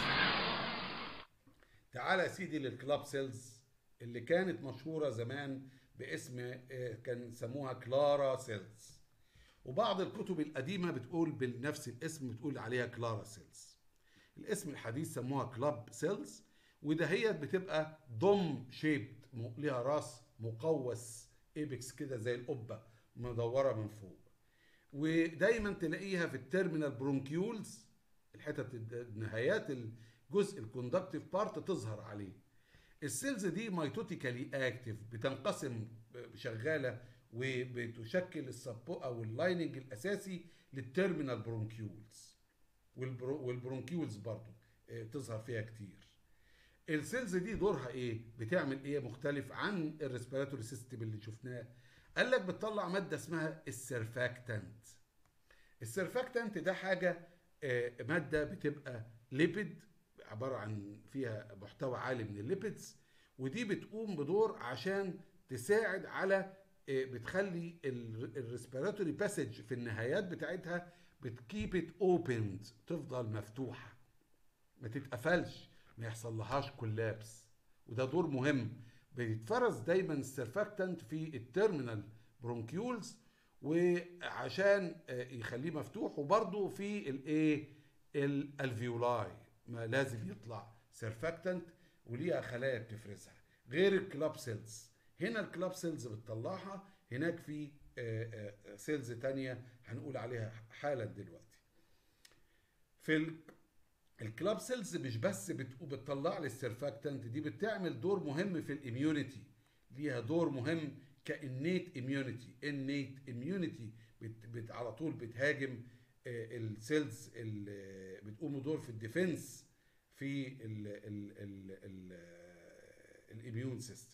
تعالى يا سيدي للكلاب سيلز اللي كانت مشهوره زمان باسم آه، كان سموها كلارا سيلز وبعض الكتب القديمه بتقول بنفس الاسم بتقول عليها كلارا سيلز الاسم الحديث سموها كلاب سيلز ودهيت بتبقى ضم شيبد ليها راس مقوس ايبكس كده زي القبه مدوره من فوق ودايما تلاقيها في التيرمينال برونكيولز الحتت الد- نهايات الجزء الكوندكتيف بارت تظهر عليه السيلز دي ميتوتيكالي اكتف بتنقسم شغاله وبتشكل السبو او اللايننج الاساسي للتيرمينال برونكيولز والبرو والبرونكيولز برضو آه، تظهر فيها كتير السيلز دي دورها ايه بتعمل ايه مختلف عن الريسبيراتوري سيستم اللي شفناه قال لك بتطلع ماده اسمها السيرفاكتانت السيرفاكتانت ده حاجه آه، ماده بتبقى ليبيد عباره عن فيها محتوى عالي من الليبيدز ودي بتقوم بدور عشان تساعد على آه، بتخلي الريسبيراتوري باسج في النهايات بتاعتها بتكيب ات اوبند تفضل مفتوحه ما تتقفلش ما يحصل لهاش كولابس وده دور مهم بيتفرز دايما السيرفاكتنت في التيرمينال برونكيولز وعشان آه، يخليه مفتوح وبرضه في الايه الالفيولاي ما لازم يطلع سيرفاكتنت وليها خلايا بتفرزها غير الكلاب سيلز هنا الكلاب سيلز بتطلعها هناك في آه، آه، سيلز تانية هنقول عليها حالا دلوقتي في ال- الكلاب سيلز مش بس بت- بتطلع لي السيرفاكتنت دي بتعمل دور مهم في الاميونيتي ليها دور مهم كانيت اميونيتي انيت اميونيتي بت بت على طول بتهاجم آه، السيلز اللي بتقوم دور في الديفنس في ال ال ال ال الاميون سيستم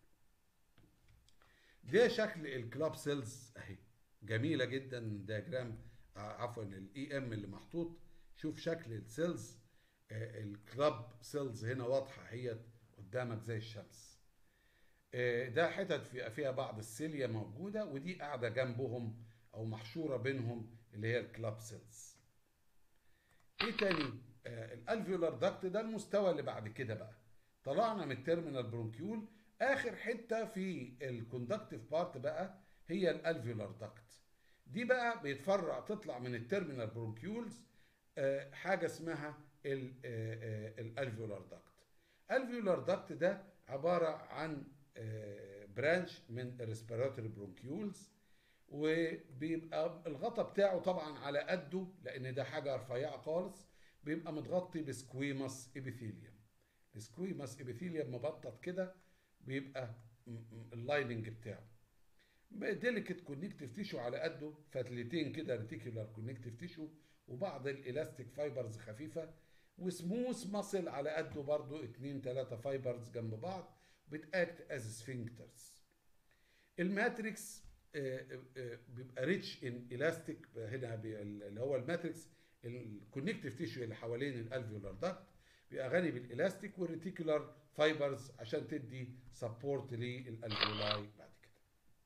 ده شكل الكلاب سيلز اهي جميله جدا دياجرام عفوا الاي ام اللي محطوط شوف شكل السيلز آه، الكلاب سيلز هنا واضحه هي قدامك زي الشمس آه، ده حتت في- فيها بعض السيليا موجوده ودي قاعده جنبهم او محشوره بينهم اللي هي الكلاب سيلز ايه تاني آه الالفيولار داكت ده المستوى اللي بعد كده بقى طلعنا من التيرمينال برونكيول اخر حته في الكوندكتيف بارت بقى هي الالفيولار داكت دي بقى بيتفرع تطلع من التيرمينال برونكيولز آه حاجه اسمها الالفيولار داكت الفيولار داكت ده عباره عن برانش من الريسبيراتوري برونكيولز وبيبقى الغطا بتاعه طبعا على قده لان ده حاجه رفيعه خالص بيبقى متغطي بسكويماس ابيثيليوم السكويماس ابيثيليوم مبطط كده بيبقى م- م- اللايننج بتاعه ديليكت كونكتيف تيشو على قده فتلتين كده ريتيكولار كونكتيف تيشو وبعض الالاستيك فايبرز خفيفه وسموث ماسل على قده برضو اتنين تلاتة فايبرز جنب بعض بتاكت از سفنكترز الماتريكس آه، آه، بيبقى ريتش ان الاستيك هنا بي- اللي هو الماتريكس الكونكتيف تيشو اللي حوالين الالفيولار داكت بيبقى غني بالالاستيك والريتيكولار فايبرز عشان تدي سبورت للالفيولاي بعد كده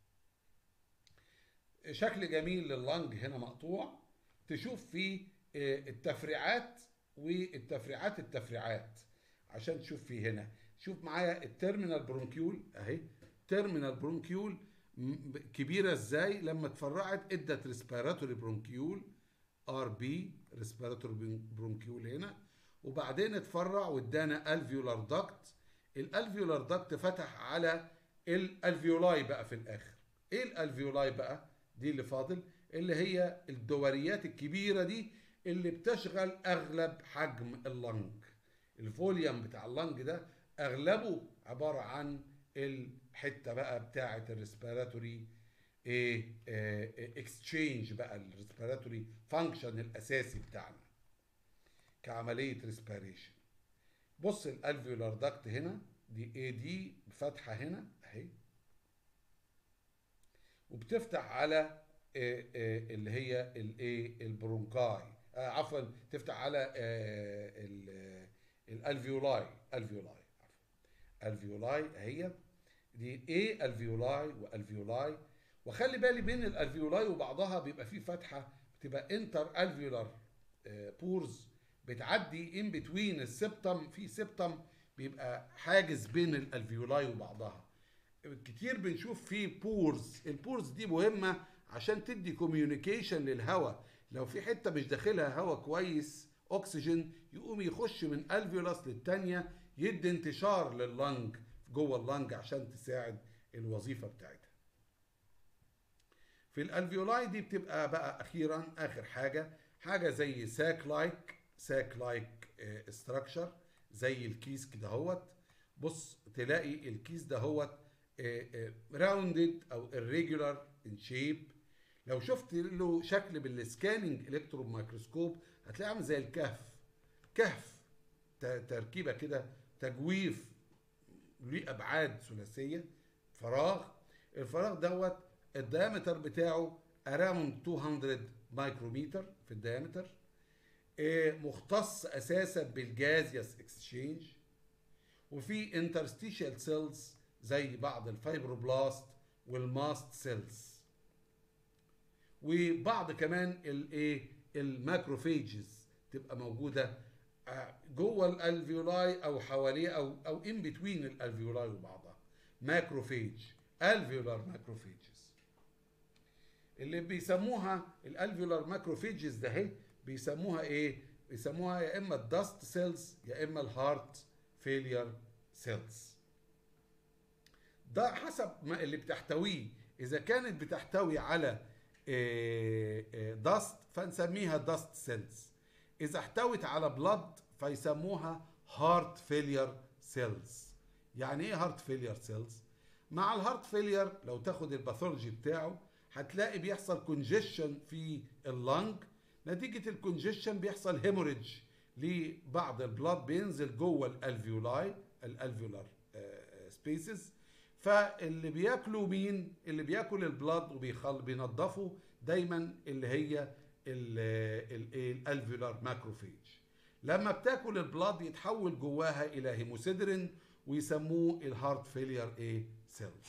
شكل جميل لللنج هنا مقطوع تشوف فيه آه، التفريعات والتفريعات التفريعات عشان تشوف فيه هنا شوف معايا التيرمينال برونكيول اهي تيرمينال برونكيول م- كبيره ازاي لما اتفرعت ادت ريسبيراتوري برونكيول ار بي ريسبيراتوري برونكيول هنا وبعدين اتفرع وادانا الفيولار داكت الالفيولار داكت فتح على الالفيولاي بقى في الاخر ايه الالفيولاي بقى دي اللي فاضل اللي هي الدوريات الكبيره دي اللي بتشغل اغلب حجم اللنج الفوليوم بتاع اللنج ده اغلبه عباره عن الحته بقى بتاعه الريسبيراتوري ايه اكسشينج بقى الريسبيراتوري فانكشن الاساسي بتاعنا كعمليه ريسبيريشن بص الالفيولار داكت هنا دي ايه دي فتحه هنا اهي وبتفتح على آه، آه، اللي هي الايه البرونكاي آه، عفوا تفتح على آه، ال- آه، الالفيولاي الفيولاي عفوا الفيولاي هي دي ايه الفيولاي والفيولاي وخلي بالي بين الالفيولاي وبعضها بيبقى فيه فتحه بتبقى انتر الفيولار بورز بتعدي ان بتوين السبتم في سبتم بيبقى حاجز بين الالفيولاي وبعضها كتير بنشوف فيه بورز البورز دي مهمه عشان تدي كوميونيكيشن للهواء لو في حته مش داخلها هواء كويس اكسجين يقوم يخش من الفيولاس للتانيه يدي انتشار لللنج جوه اللنج عشان تساعد الوظيفه بتاعتها في الالفيولاي دي بتبقى بقى اخيرا اخر حاجه حاجه زي ساك لايك ساك لايك استراكشر زي الكيس كده هوت بص تلاقي الكيس ده هوت راوندد او irregular ان شيب لو شفت له شكل بالسكاننج الكترون مايكروسكوب هتلاقيه عامل زي الكهف كهف ت- تركيبه كده تجويف ليه ابعاد ثلاثيه فراغ الفراغ دوت الديامتر بتاعه around 200 مايكرومتر في الديامتر آه، مختص اساسا بالجازيوس اكسشينج وفي انترستيشال سيلز زي بعض الفايبروبلاست والماست سيلز وبعض كمان الايه الماكروفيجز تبقى موجوده آه، جوه الالفيولاي او حواليه او او ان بتوين الالفيولاي وبعضها ماكروفيج الفيولار ماكروفيجز اللي بيسموها الالفيولار ماكروفيجز ده اهي بيسموها ايه بيسموها يا اما الدست سيلز يا اما الهارت فيلير سيلز ده حسب ما اللي بتحتويه اذا كانت بتحتوي على دست فنسميها دست سيلز اذا احتوت على بلد فيسموها هارت فيلير سيلز يعني ايه هارت فيلير سيلز مع الهارت فيلير لو تاخد الباثولوجي بتاعه هتلاقي بيحصل كونجيشن في اللنج نتيجة الكونجيشن بيحصل هيموريدج لبعض البلاد بينزل جوه الالفيولاي الالفيولار سبيسز فاللي بياكلوا مين اللي بياكل البلاد وبيخل بينضفوا دايما اللي هي الالفيولار ماكروفيج لما بتاكل البلاد يتحول جواها الى هيموسيدرين ويسموه الهارت فيلير ايه سيلز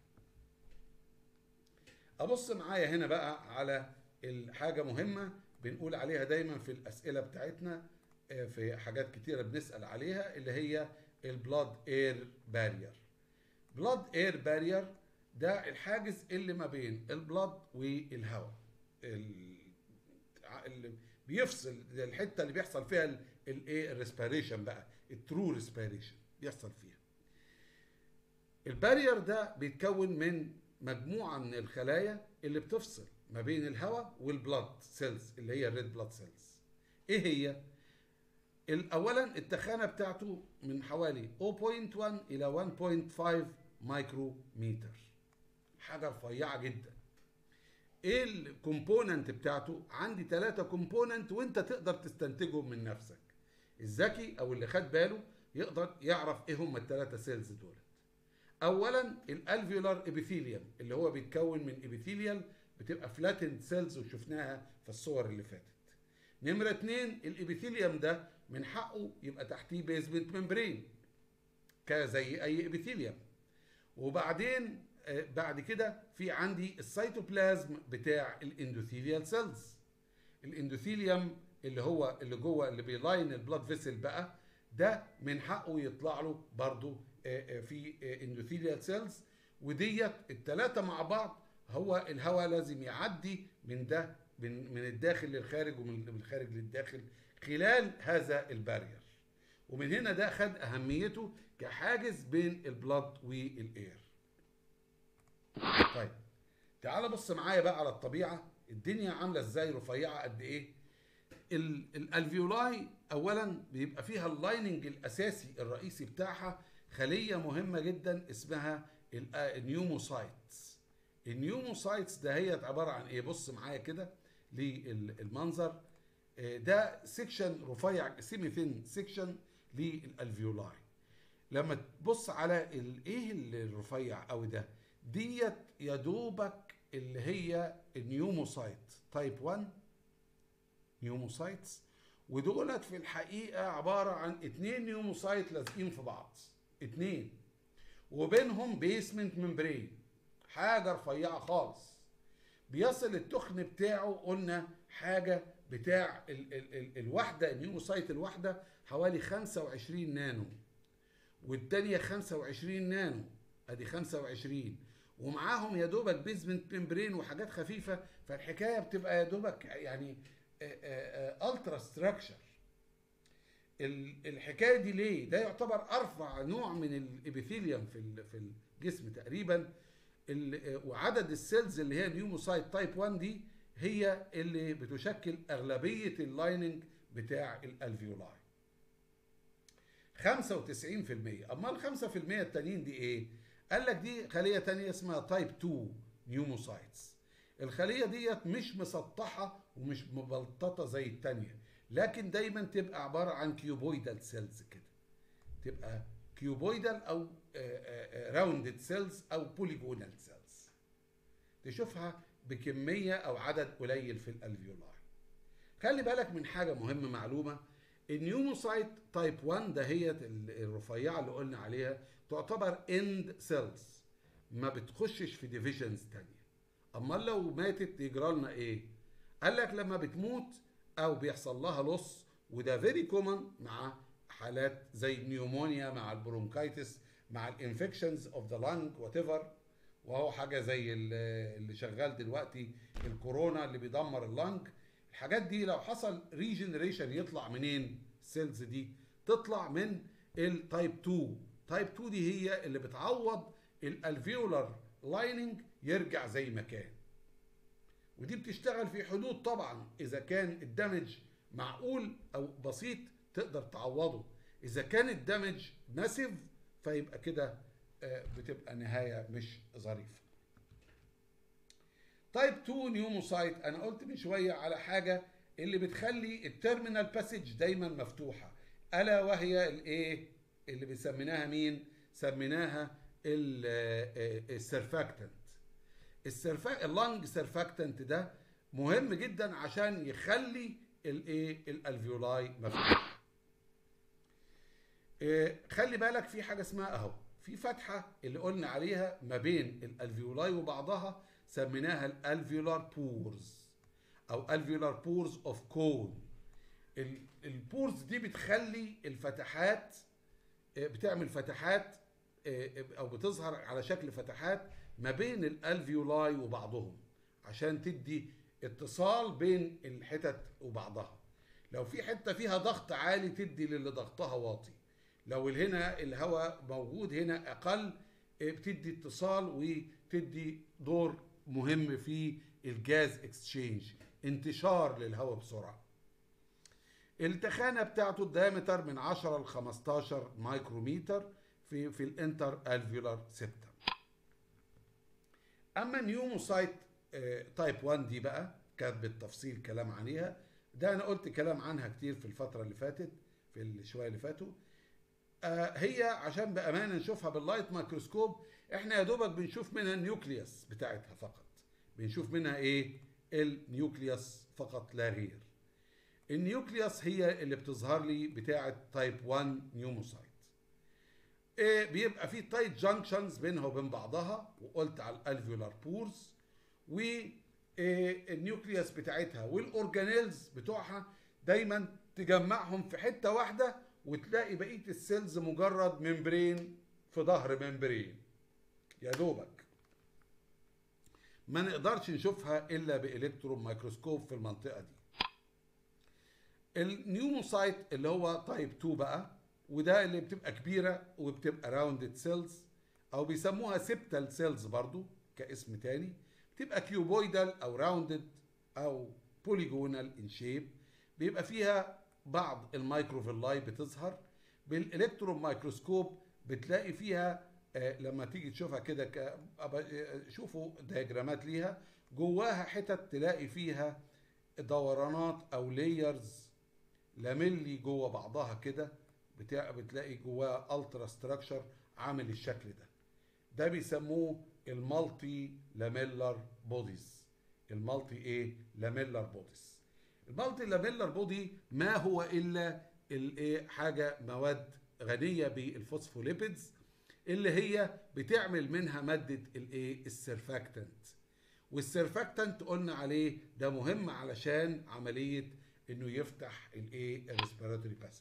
ابص معايا هنا بقى على الحاجه مهمه بنقول عليها دايما في الاسئله بتاعتنا آه، في حاجات كتيره بنسال عليها اللي هي البلاد اير بارير بلاد اير بارير ده الحاجز اللي ما بين البلاد والهواء ال- اللي بيفصل ده الحته اللي بيحصل فيها الايه الريسبيريشن بقى الترو ريسبيريشن بيحصل فيها البارير ده بيتكون من مجموعه من الخلايا اللي بتفصل ما بين الهواء والبلاد سيلز اللي هي الريد بلاد سيلز ايه هي اولا التخانه بتاعته من حوالي 0.1 الى 1.5 مايكرومتر حاجه رفيعه جدا ايه الكومبوننت بتاعته عندي ثلاثة كومبوننت وانت تقدر تستنتجهم من نفسك الذكي او اللي خد باله يقدر يعرف ايه هم الثلاثة سيلز دول اولا الالفيولار ابيثيليوم اللي هو بيتكون من ابيثيليال بتبقى فلاتند سيلز وشفناها في الصور اللي فاتت نمرة اتنين الابيثيليوم ده من حقه يبقى تحتيه بيزمنت ممبرين كزي اي ابيثيليوم وبعدين آه، بعد كده في عندي السيتوبلازم بتاع الاندوثيليال سيلز الاندوثيليوم اللي هو اللي جوه اللي بيلاين البلاد فيسل بقى ده من حقه يطلع له برضو آه، آه، في اندوثيليال سيلز وديت الثلاثه مع بعض هو الهواء لازم يعدي من ده من من الداخل للخارج ومن من الخارج للداخل خلال هذا البارير ومن هنا ده خد اهميته كحاجز بين البلاد والاير طيب تعال بص معايا بقى على الطبيعه الدنيا عامله ازاي رفيعه قد ايه ال- الالفيولاي اولا بيبقى فيها اللايننج الاساسي الرئيسي بتاعها خليه مهمه جدا اسمها ال- النيوموسايتس النيوموسايتس ده هي عباره عن ايه بص معايا كده للمنظر آه، ده سيكشن رفيع سيمي ثين سيكشن للالفيولاي لما تبص على الايه الرفيع قوي ده ديت يا دوبك اللي هي النيوموسايت تايب 1 نيوموسايتس ودولت في الحقيقة عبارة عن اتنين نيوموسايت لازقين في بعض اتنين وبينهم بيسمنت ممبرين حاجة رفيعة خالص بيصل التخن بتاعه قلنا حاجة بتاع ال ال ال الواحدة النيوموسايت الواحدة حوالي 25 نانو والتانية 25 نانو ادي 25 ومعاهم يا دوبك بيزمنت ممبرين وحاجات خفيفة فالحكاية بتبقى يا دوبك يعني الترا ستراكشر الحكايه دي ليه؟ ده يعتبر ارفع نوع من الابيثيليوم في في الجسم تقريبا وعدد السيلز اللي هي نيوموسايت تايب 1 دي هي اللي بتشكل اغلبيه اللايننج بتاع الالفيولاي 95% اما ال 5% التانيين دي ايه؟ قال لك دي خليه تانية اسمها تايب 2 نيوموسايتس الخليه ديت مش مسطحه ومش مبلططه زي التانية لكن دايما تبقى عباره عن كيوبويدال سيلز كده تبقى كيوبويدال او راوندد سيلز او بوليجونال سيلز تشوفها بكميه او عدد قليل في الالفيولاي خلي بالك من حاجه مهمه معلومه النيوموسايت تايب 1 ده هي الرفيعه اللي قلنا عليها تعتبر اند سيلز ما بتخشش في ديفيجنز تانية امال لو ماتت يجرى لنا ايه قال لك لما بتموت او بيحصل لها لص وده فيري كومن مع حالات زي النيومونيا مع البرونكايتس مع الانفكشنز اوف ذا لانج وات ايفر وهو حاجه زي اللي شغال دلوقتي الكورونا اللي بيدمر اللانج الحاجات دي لو حصل ريجنريشن يطلع منين السيلز دي تطلع من التايب 2 تايب 2 دي هي اللي بتعوض الالفيولار لايننج يرجع زي ما كان ودي بتشتغل في حدود طبعا اذا كان الدمج معقول او بسيط تقدر تعوضه اذا كان الدمج ماسيف فيبقى كده بتبقى نهايه مش ظريفه تايب 2 نيوموسايت انا قلت من شويه على حاجه اللي بتخلي التيرمينال باسج دايما مفتوحه الا وهي الايه اللي بنسميناها مين سميناها السرفاكتنت السرفا اللنج سرفاكتنت ده مهم جدا عشان يخلي الايه الالفيولاي مفتوح إيه خلي بالك في حاجه اسمها اهو في فتحه اللي قلنا عليها ما بين الالفيولاي وبعضها سميناها الالفيولار بورز او الفيولار بورز اوف كون البورز دي بتخلي الفتحات بتعمل فتحات او بتظهر على شكل فتحات ما بين الالفيولاي وبعضهم عشان تدي اتصال بين الحتت وبعضها لو في حته فيها ضغط عالي تدي للي ضغطها واطي لو هنا الهواء موجود هنا اقل بتدي اتصال وتدي دور مهم في الجاز اكسشينج انتشار للهواء بسرعه التخانه بتاعته الدايمتر من 10 ل 15 مايكروميتر في في الانتر الفيولار سيبتم اما نيوموسايت تايب 1 دي بقى كانت بالتفصيل كلام عليها ده انا قلت كلام عنها كتير في الفتره اللي فاتت في الشويه اللي فاتوا آه هي عشان بامانه نشوفها باللايت مايكروسكوب احنا يا دوبك بنشوف منها النيوكليوس بتاعتها فقط بنشوف منها ايه النيوكليوس فقط لا غير النيوكليوس هي اللي بتظهر لي بتاعه تايب 1 نيوموسايت إيه بيبقى في تايت جانكشنز بينها وبين بعضها وقلت على الالفيولار بورز والنيوكليوس بتاعتها والاورجانيلز بتوعها دايما تجمعهم في حته واحده وتلاقي بقيه السيلز مجرد ممبرين في ظهر ممبرين يا دوبك ما نقدرش نشوفها الا بالكترون مايكروسكوب في المنطقه دي النيوموسايت اللي هو تايب 2 بقى وده اللي بتبقى كبيره وبتبقى راوندد سيلز او بيسموها سيبتال سيلز برضو كاسم تاني بتبقى كيوبويدال او راوندد او بوليجونال ان شيب بيبقى فيها بعض المايكروفيلاي بتظهر بالالكترون مايكروسكوب بتلاقي فيها آه لما تيجي تشوفها كده شوفوا دياجرامات ليها جواها حتت تلاقي فيها دورانات او لايرز لاميلي جوه بعضها كده بتاع بتلاقي جواها الترا ستراكشر عامل الشكل ده ده بيسموه المالتي لاميلر بوديز المالتي ايه لاميلر بوديز المالتي لاميلر بودي ما هو الا الايه حاجه مواد غنيه بالفوسفوليبيدز اللي هي بتعمل منها ماده الايه السيرفاكتنت والسيرفاكتنت قلنا عليه ده مهم علشان عمليه انه يفتح الايه الريسبيراتوري باسج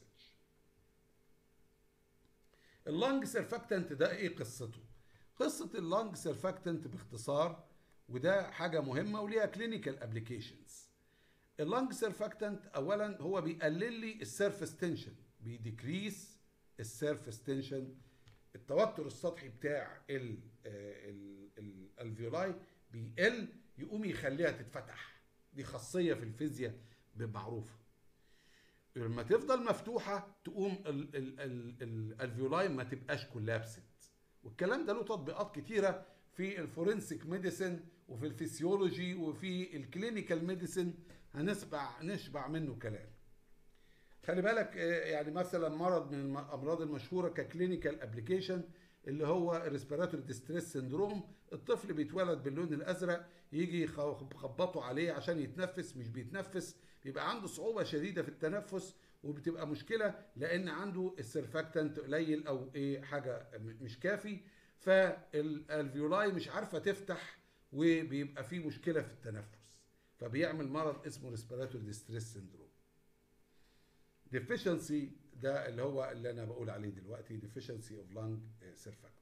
اللانج سيرفاكتنت ده ايه قصته قصه اللانج سيرفاكتنت باختصار وده حاجه مهمه وليها كلينيكال ابلكيشنز اللانج سيرفاكتنت اولا هو بيقلل لي السيرفس تنشن بيديكريس السيرفس تنشن التوتر السطحي بتاع الالفيولاي بيقل يقوم يخليها تتفتح دي خاصيه في الفيزياء معروفه لما تفضل مفتوحه تقوم الالفيولاي ما تبقاش كولابست والكلام ده له تطبيقات كتيره في الفورنسيك ميديسن وفي الفسيولوجي وفي الكلينيكال ميديسن هنسبع نشبع منه كلام خلي بالك يعني مثلا مرض من الامراض المشهوره ككلينيكال ابلكيشن اللي هو الريسبيراتوري ديستريس سندروم الطفل بيتولد باللون الازرق يجي يخبطوا عليه عشان يتنفس مش بيتنفس بيبقى عنده صعوبه شديده في التنفس وبتبقى مشكله لان عنده السيرفاكتنت قليل او ايه حاجه مش كافي فالالفيولاي مش عارفه تفتح وبيبقى في مشكله في التنفس فبيعمل مرض اسمه ريسبيراتوري ديستريس سندروم ديفيشنسي ده اللي هو اللي انا بقول عليه دلوقتي ديفيشنسي اوف لانج سيرفاكتنت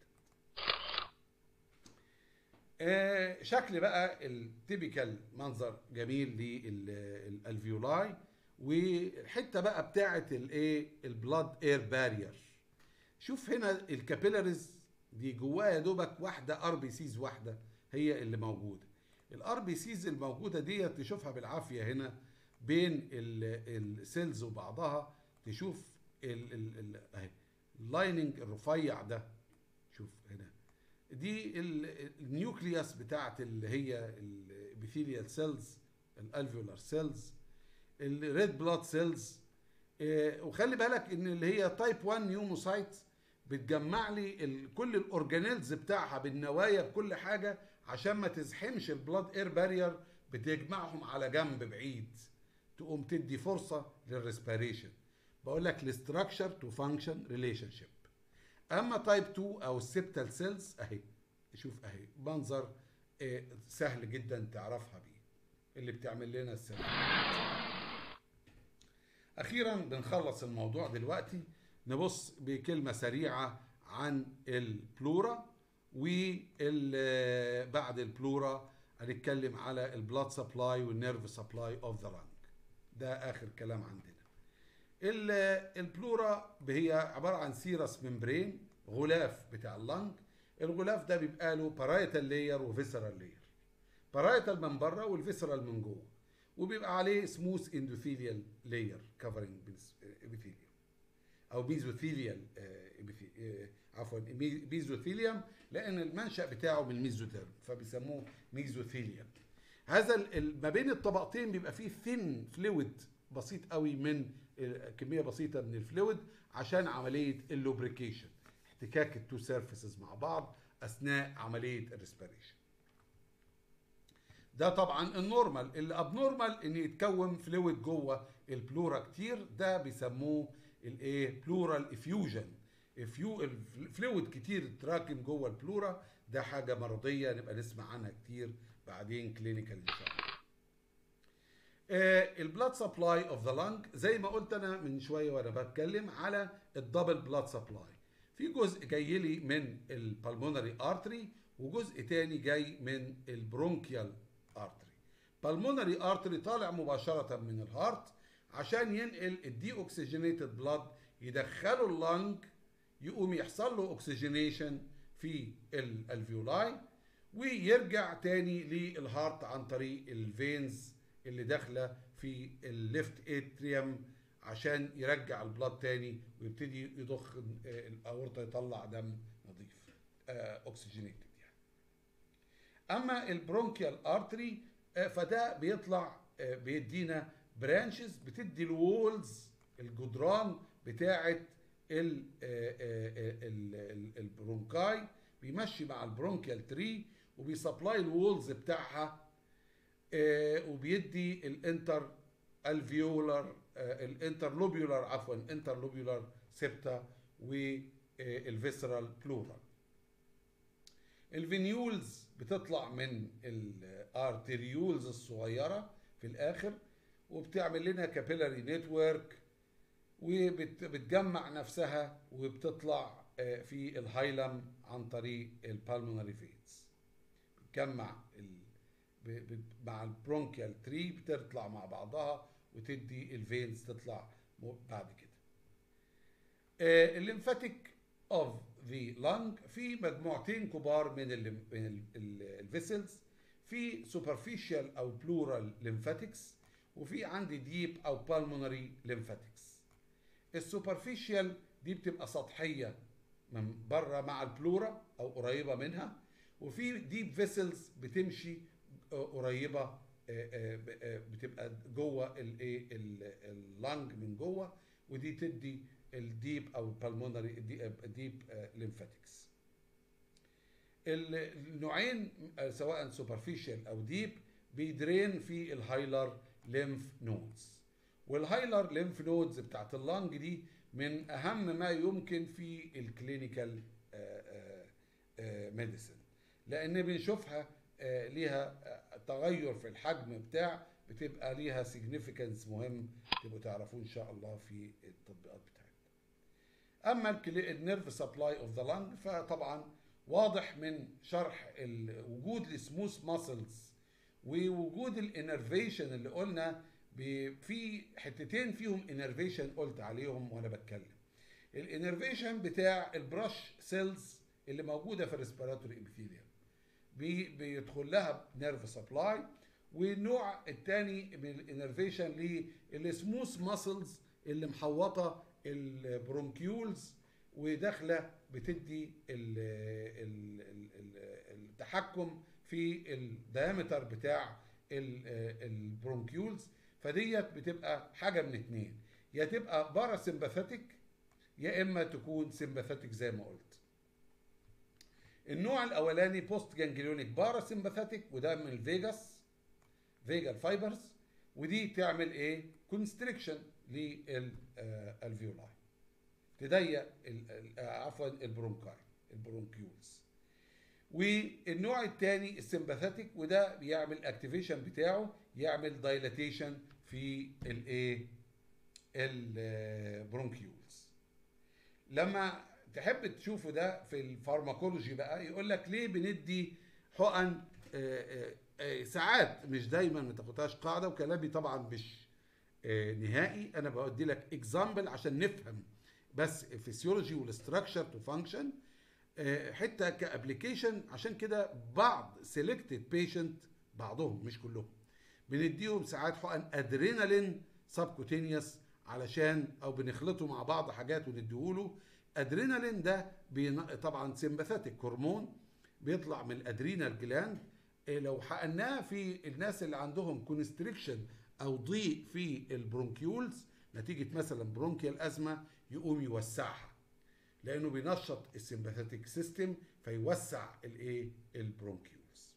شكل بقى التيبيكال منظر جميل للالفيولاي والحته بقى بتاعه الايه البلاد اير بارير شوف هنا الكابيلاريز دي جواها يا دوبك واحده ار بي سيز واحده هي اللي موجوده الار بي سيز الموجوده ديت تشوفها بالعافيه هنا بين السيلز وبعضها تشوف اهي اللايننج الرفيع ده شوف هنا دي النيوكليوس بتاعت اللي هي الابيثيليال سيلز الالفيولار سيلز الريد بلاد سيلز وخلي بالك ان اللي هي تايب 1 نيوموسايت بتجمع لي كل الاورجانيلز بتاعها بالنوايا بكل حاجه عشان ما تزحمش البلاد اير بارير بتجمعهم على جنب بعيد تقوم تدي فرصه للريسبيريشن بقول لك الاستراكشر تو فانكشن ريليشن شيب اما تايب 2 او السبتال سيلز اهي شوف اهي منظر سهل جدا تعرفها بيه اللي بتعمل لنا السيل اخيرا بنخلص الموضوع دلوقتي نبص بكلمه سريعه عن البلورا وبعد البلورا هنتكلم على البلاد سبلاي والنيرف سبلاي اوف ذا لانج ده اخر كلام عندنا البلورا هي عباره عن سيرس ممبرين غلاف بتاع اللنج الغلاف ده بيبقى له بارايتال لاير وفيسرال لاير بارايتال من بره والفيسرال من جوه وبيبقى عليه سموث اندوثيليال لاير كفرنج ابيثيليوم او ميزوثيليال عفوا ميزوثيليوم لان المنشا بتاعه من الميزوثيرم فبيسموه ميزوثيليوم هذا ما بين الطبقتين بيبقى فيه ثين فلويد بسيط قوي من كميه بسيطه من الفلويد عشان عمليه اللوبريكيشن احتكاك التو سيرفيسز مع بعض اثناء عمليه الريسبيريشن ده طبعا النورمال اللي ابنورمال ان يتكون فلويد جوه البلورا كتير ده بيسموه الايه بلورال افيوجن افيو الفلويد كتير تراكم جوه البلورا ده حاجه مرضيه نبقى نسمع عنها كتير بعدين كلينيكال ان شاء الله البلاد سبلاي اوف ذا لانج زي ما قلت انا من شويه وانا بتكلم على الدبل بلاد سبلاي في جزء جاي لي من البلمونري ارتري وجزء تاني جاي من البرونكيال ارتري بالمونري ارتري طالع مباشره من الهارت عشان ينقل الدي اوكسجينيتد بلاد يدخله اللنج يقوم يحصل له اوكسجينيشن في الالفيولاي ويرجع تاني للهارت عن طريق الفينز اللي داخله في الليفت اتريوم عشان يرجع البلاد تاني ويبتدي يضخ الاورطه يطلع دم نظيف اوكسجينيتد يعني اما البرونكيال ارتري فده بيطلع بيدينا برانشز بتدي الوولز الجدران بتاعه البرونكاي بيمشي مع البرونكيال تري وبيسبلاي الوولز بتاعها آه، وبيدي الانتر الفيولار الانترلوبيولار عفوا الانترلوبيولار سيبتا والفيسرال بلورال الفينيولز بتطلع من الارتريولز الصغيره في الاخر وبتعمل لنا كابيلاري نتورك وبتجمع نفسها وبتطلع آه، في الهايلم عن طريق البالمونري فينز بتجمع ال... ب... ب... مع البرونكيال تري بتطلع مع بعضها وتدي الفينز تطلع م- بعد كده آه، الليمفاتيك اوف ذا لانج في مجموعتين كبار من ال من الفيسلز في سوبرفيشال او بلورال ليمفاتكس وفي عندي ديب او بالمونري ليمفاتكس السوبرفيشال دي بتبقى سطحيه من بره مع البلورا او قريبه منها وفي ديب فيسلز بتمشي آه، قريبه آه، آه، ب- آه، بتبقى جوه الايه اللنج من جوه ودي تدي الديب او البلمونري ديب ليمفاتكس النوعين آه، سواء سوبرفيشال او ديب بيدرين في الهايلر ليمف نودز والهايلر ليمف نودز بتاعت اللنج دي من اهم ما يمكن في الكلينيكال ميديسن لان بنشوفها آه، ليها آه، تغير في الحجم بتاع بتبقى ليها سيجنيفيكانس مهم تبقوا تعرفوه ان شاء الله في التطبيقات بتاعتنا اما النيرف سبلاي اوف ذا لانج فطبعا واضح من شرح ال- وجود السموث ماسلز ووجود الانرفيشن اللي قلنا ب- في حتتين فيهم انرفيشن قلت عليهم وانا بتكلم الانرفيشن بتاع البرش سيلز اللي موجوده في الريسبيراتوري ابيثيليوم بي بيدخل لها نيرف سبلاي والنوع الثاني من الانرفيشن للسموث ماسلز اللي محوطه البرونكيولز وداخله بتدي ال ال ال ال التحكم في الدايمتر بتاع ال- البرونكيولز فديت بتبقى حاجه من اتنين يا تبقى بارا سمباثيك يا اما تكون سمباثيك زي ما قلت النوع الاولاني بوست جانجليونيك بارا سمباثيك وده من الفيجاس فيجال فايبرز ودي تعمل ايه كونستريكشن للفيولاي تضيق ال- ال- آه، عفوا البرونكاي البرونكيولز والنوع الثاني السمباثيك وده بيعمل اكتيفيشن بتاعه يعمل دايلاتيشن في الايه البرونكيولز لما تحب تشوفوا ده في الفارماكولوجي بقى يقول لك ليه بندي حقن آه، آه، آه، ساعات مش دايما ما تاخدهاش قاعده وكلامي طبعا مش آه، نهائي انا بدي لك اكزامبل عشان نفهم بس الفسيولوجي والاستراكشر تو فانكشن حته كابليكيشن عشان كده بعض سيلكتد بيشنت بعضهم مش كلهم بنديهم ساعات حقن ادرينالين سبكوتينيوس علشان او بنخلطه مع بعض حاجات ونديهوله ادرينالين ده بين- طبعا سمباثيك هرمون بيطلع من الادرينال جلاند إيه لو حقناه في الناس اللي عندهم كونستريكشن او ضيق في البرونكيولز نتيجه مثلا برونكيال ازمه يقوم يوسعها لانه بينشط السمباثيك سيستم فيوسع الايه البرونكيولز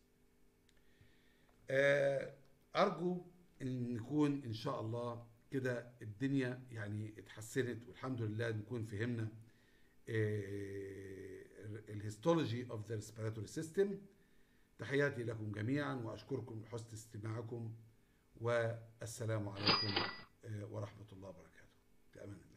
آه، ارجو ان نكون ان شاء الله كده الدنيا يعني اتحسنت والحمد لله نكون فهمنا الهيستولوجي اوف ذا ريسبيراتوري سيستم تحياتي لكم جميعا واشكركم لحسن استماعكم والسلام عليكم آه، ورحمه الله وبركاته في امان الله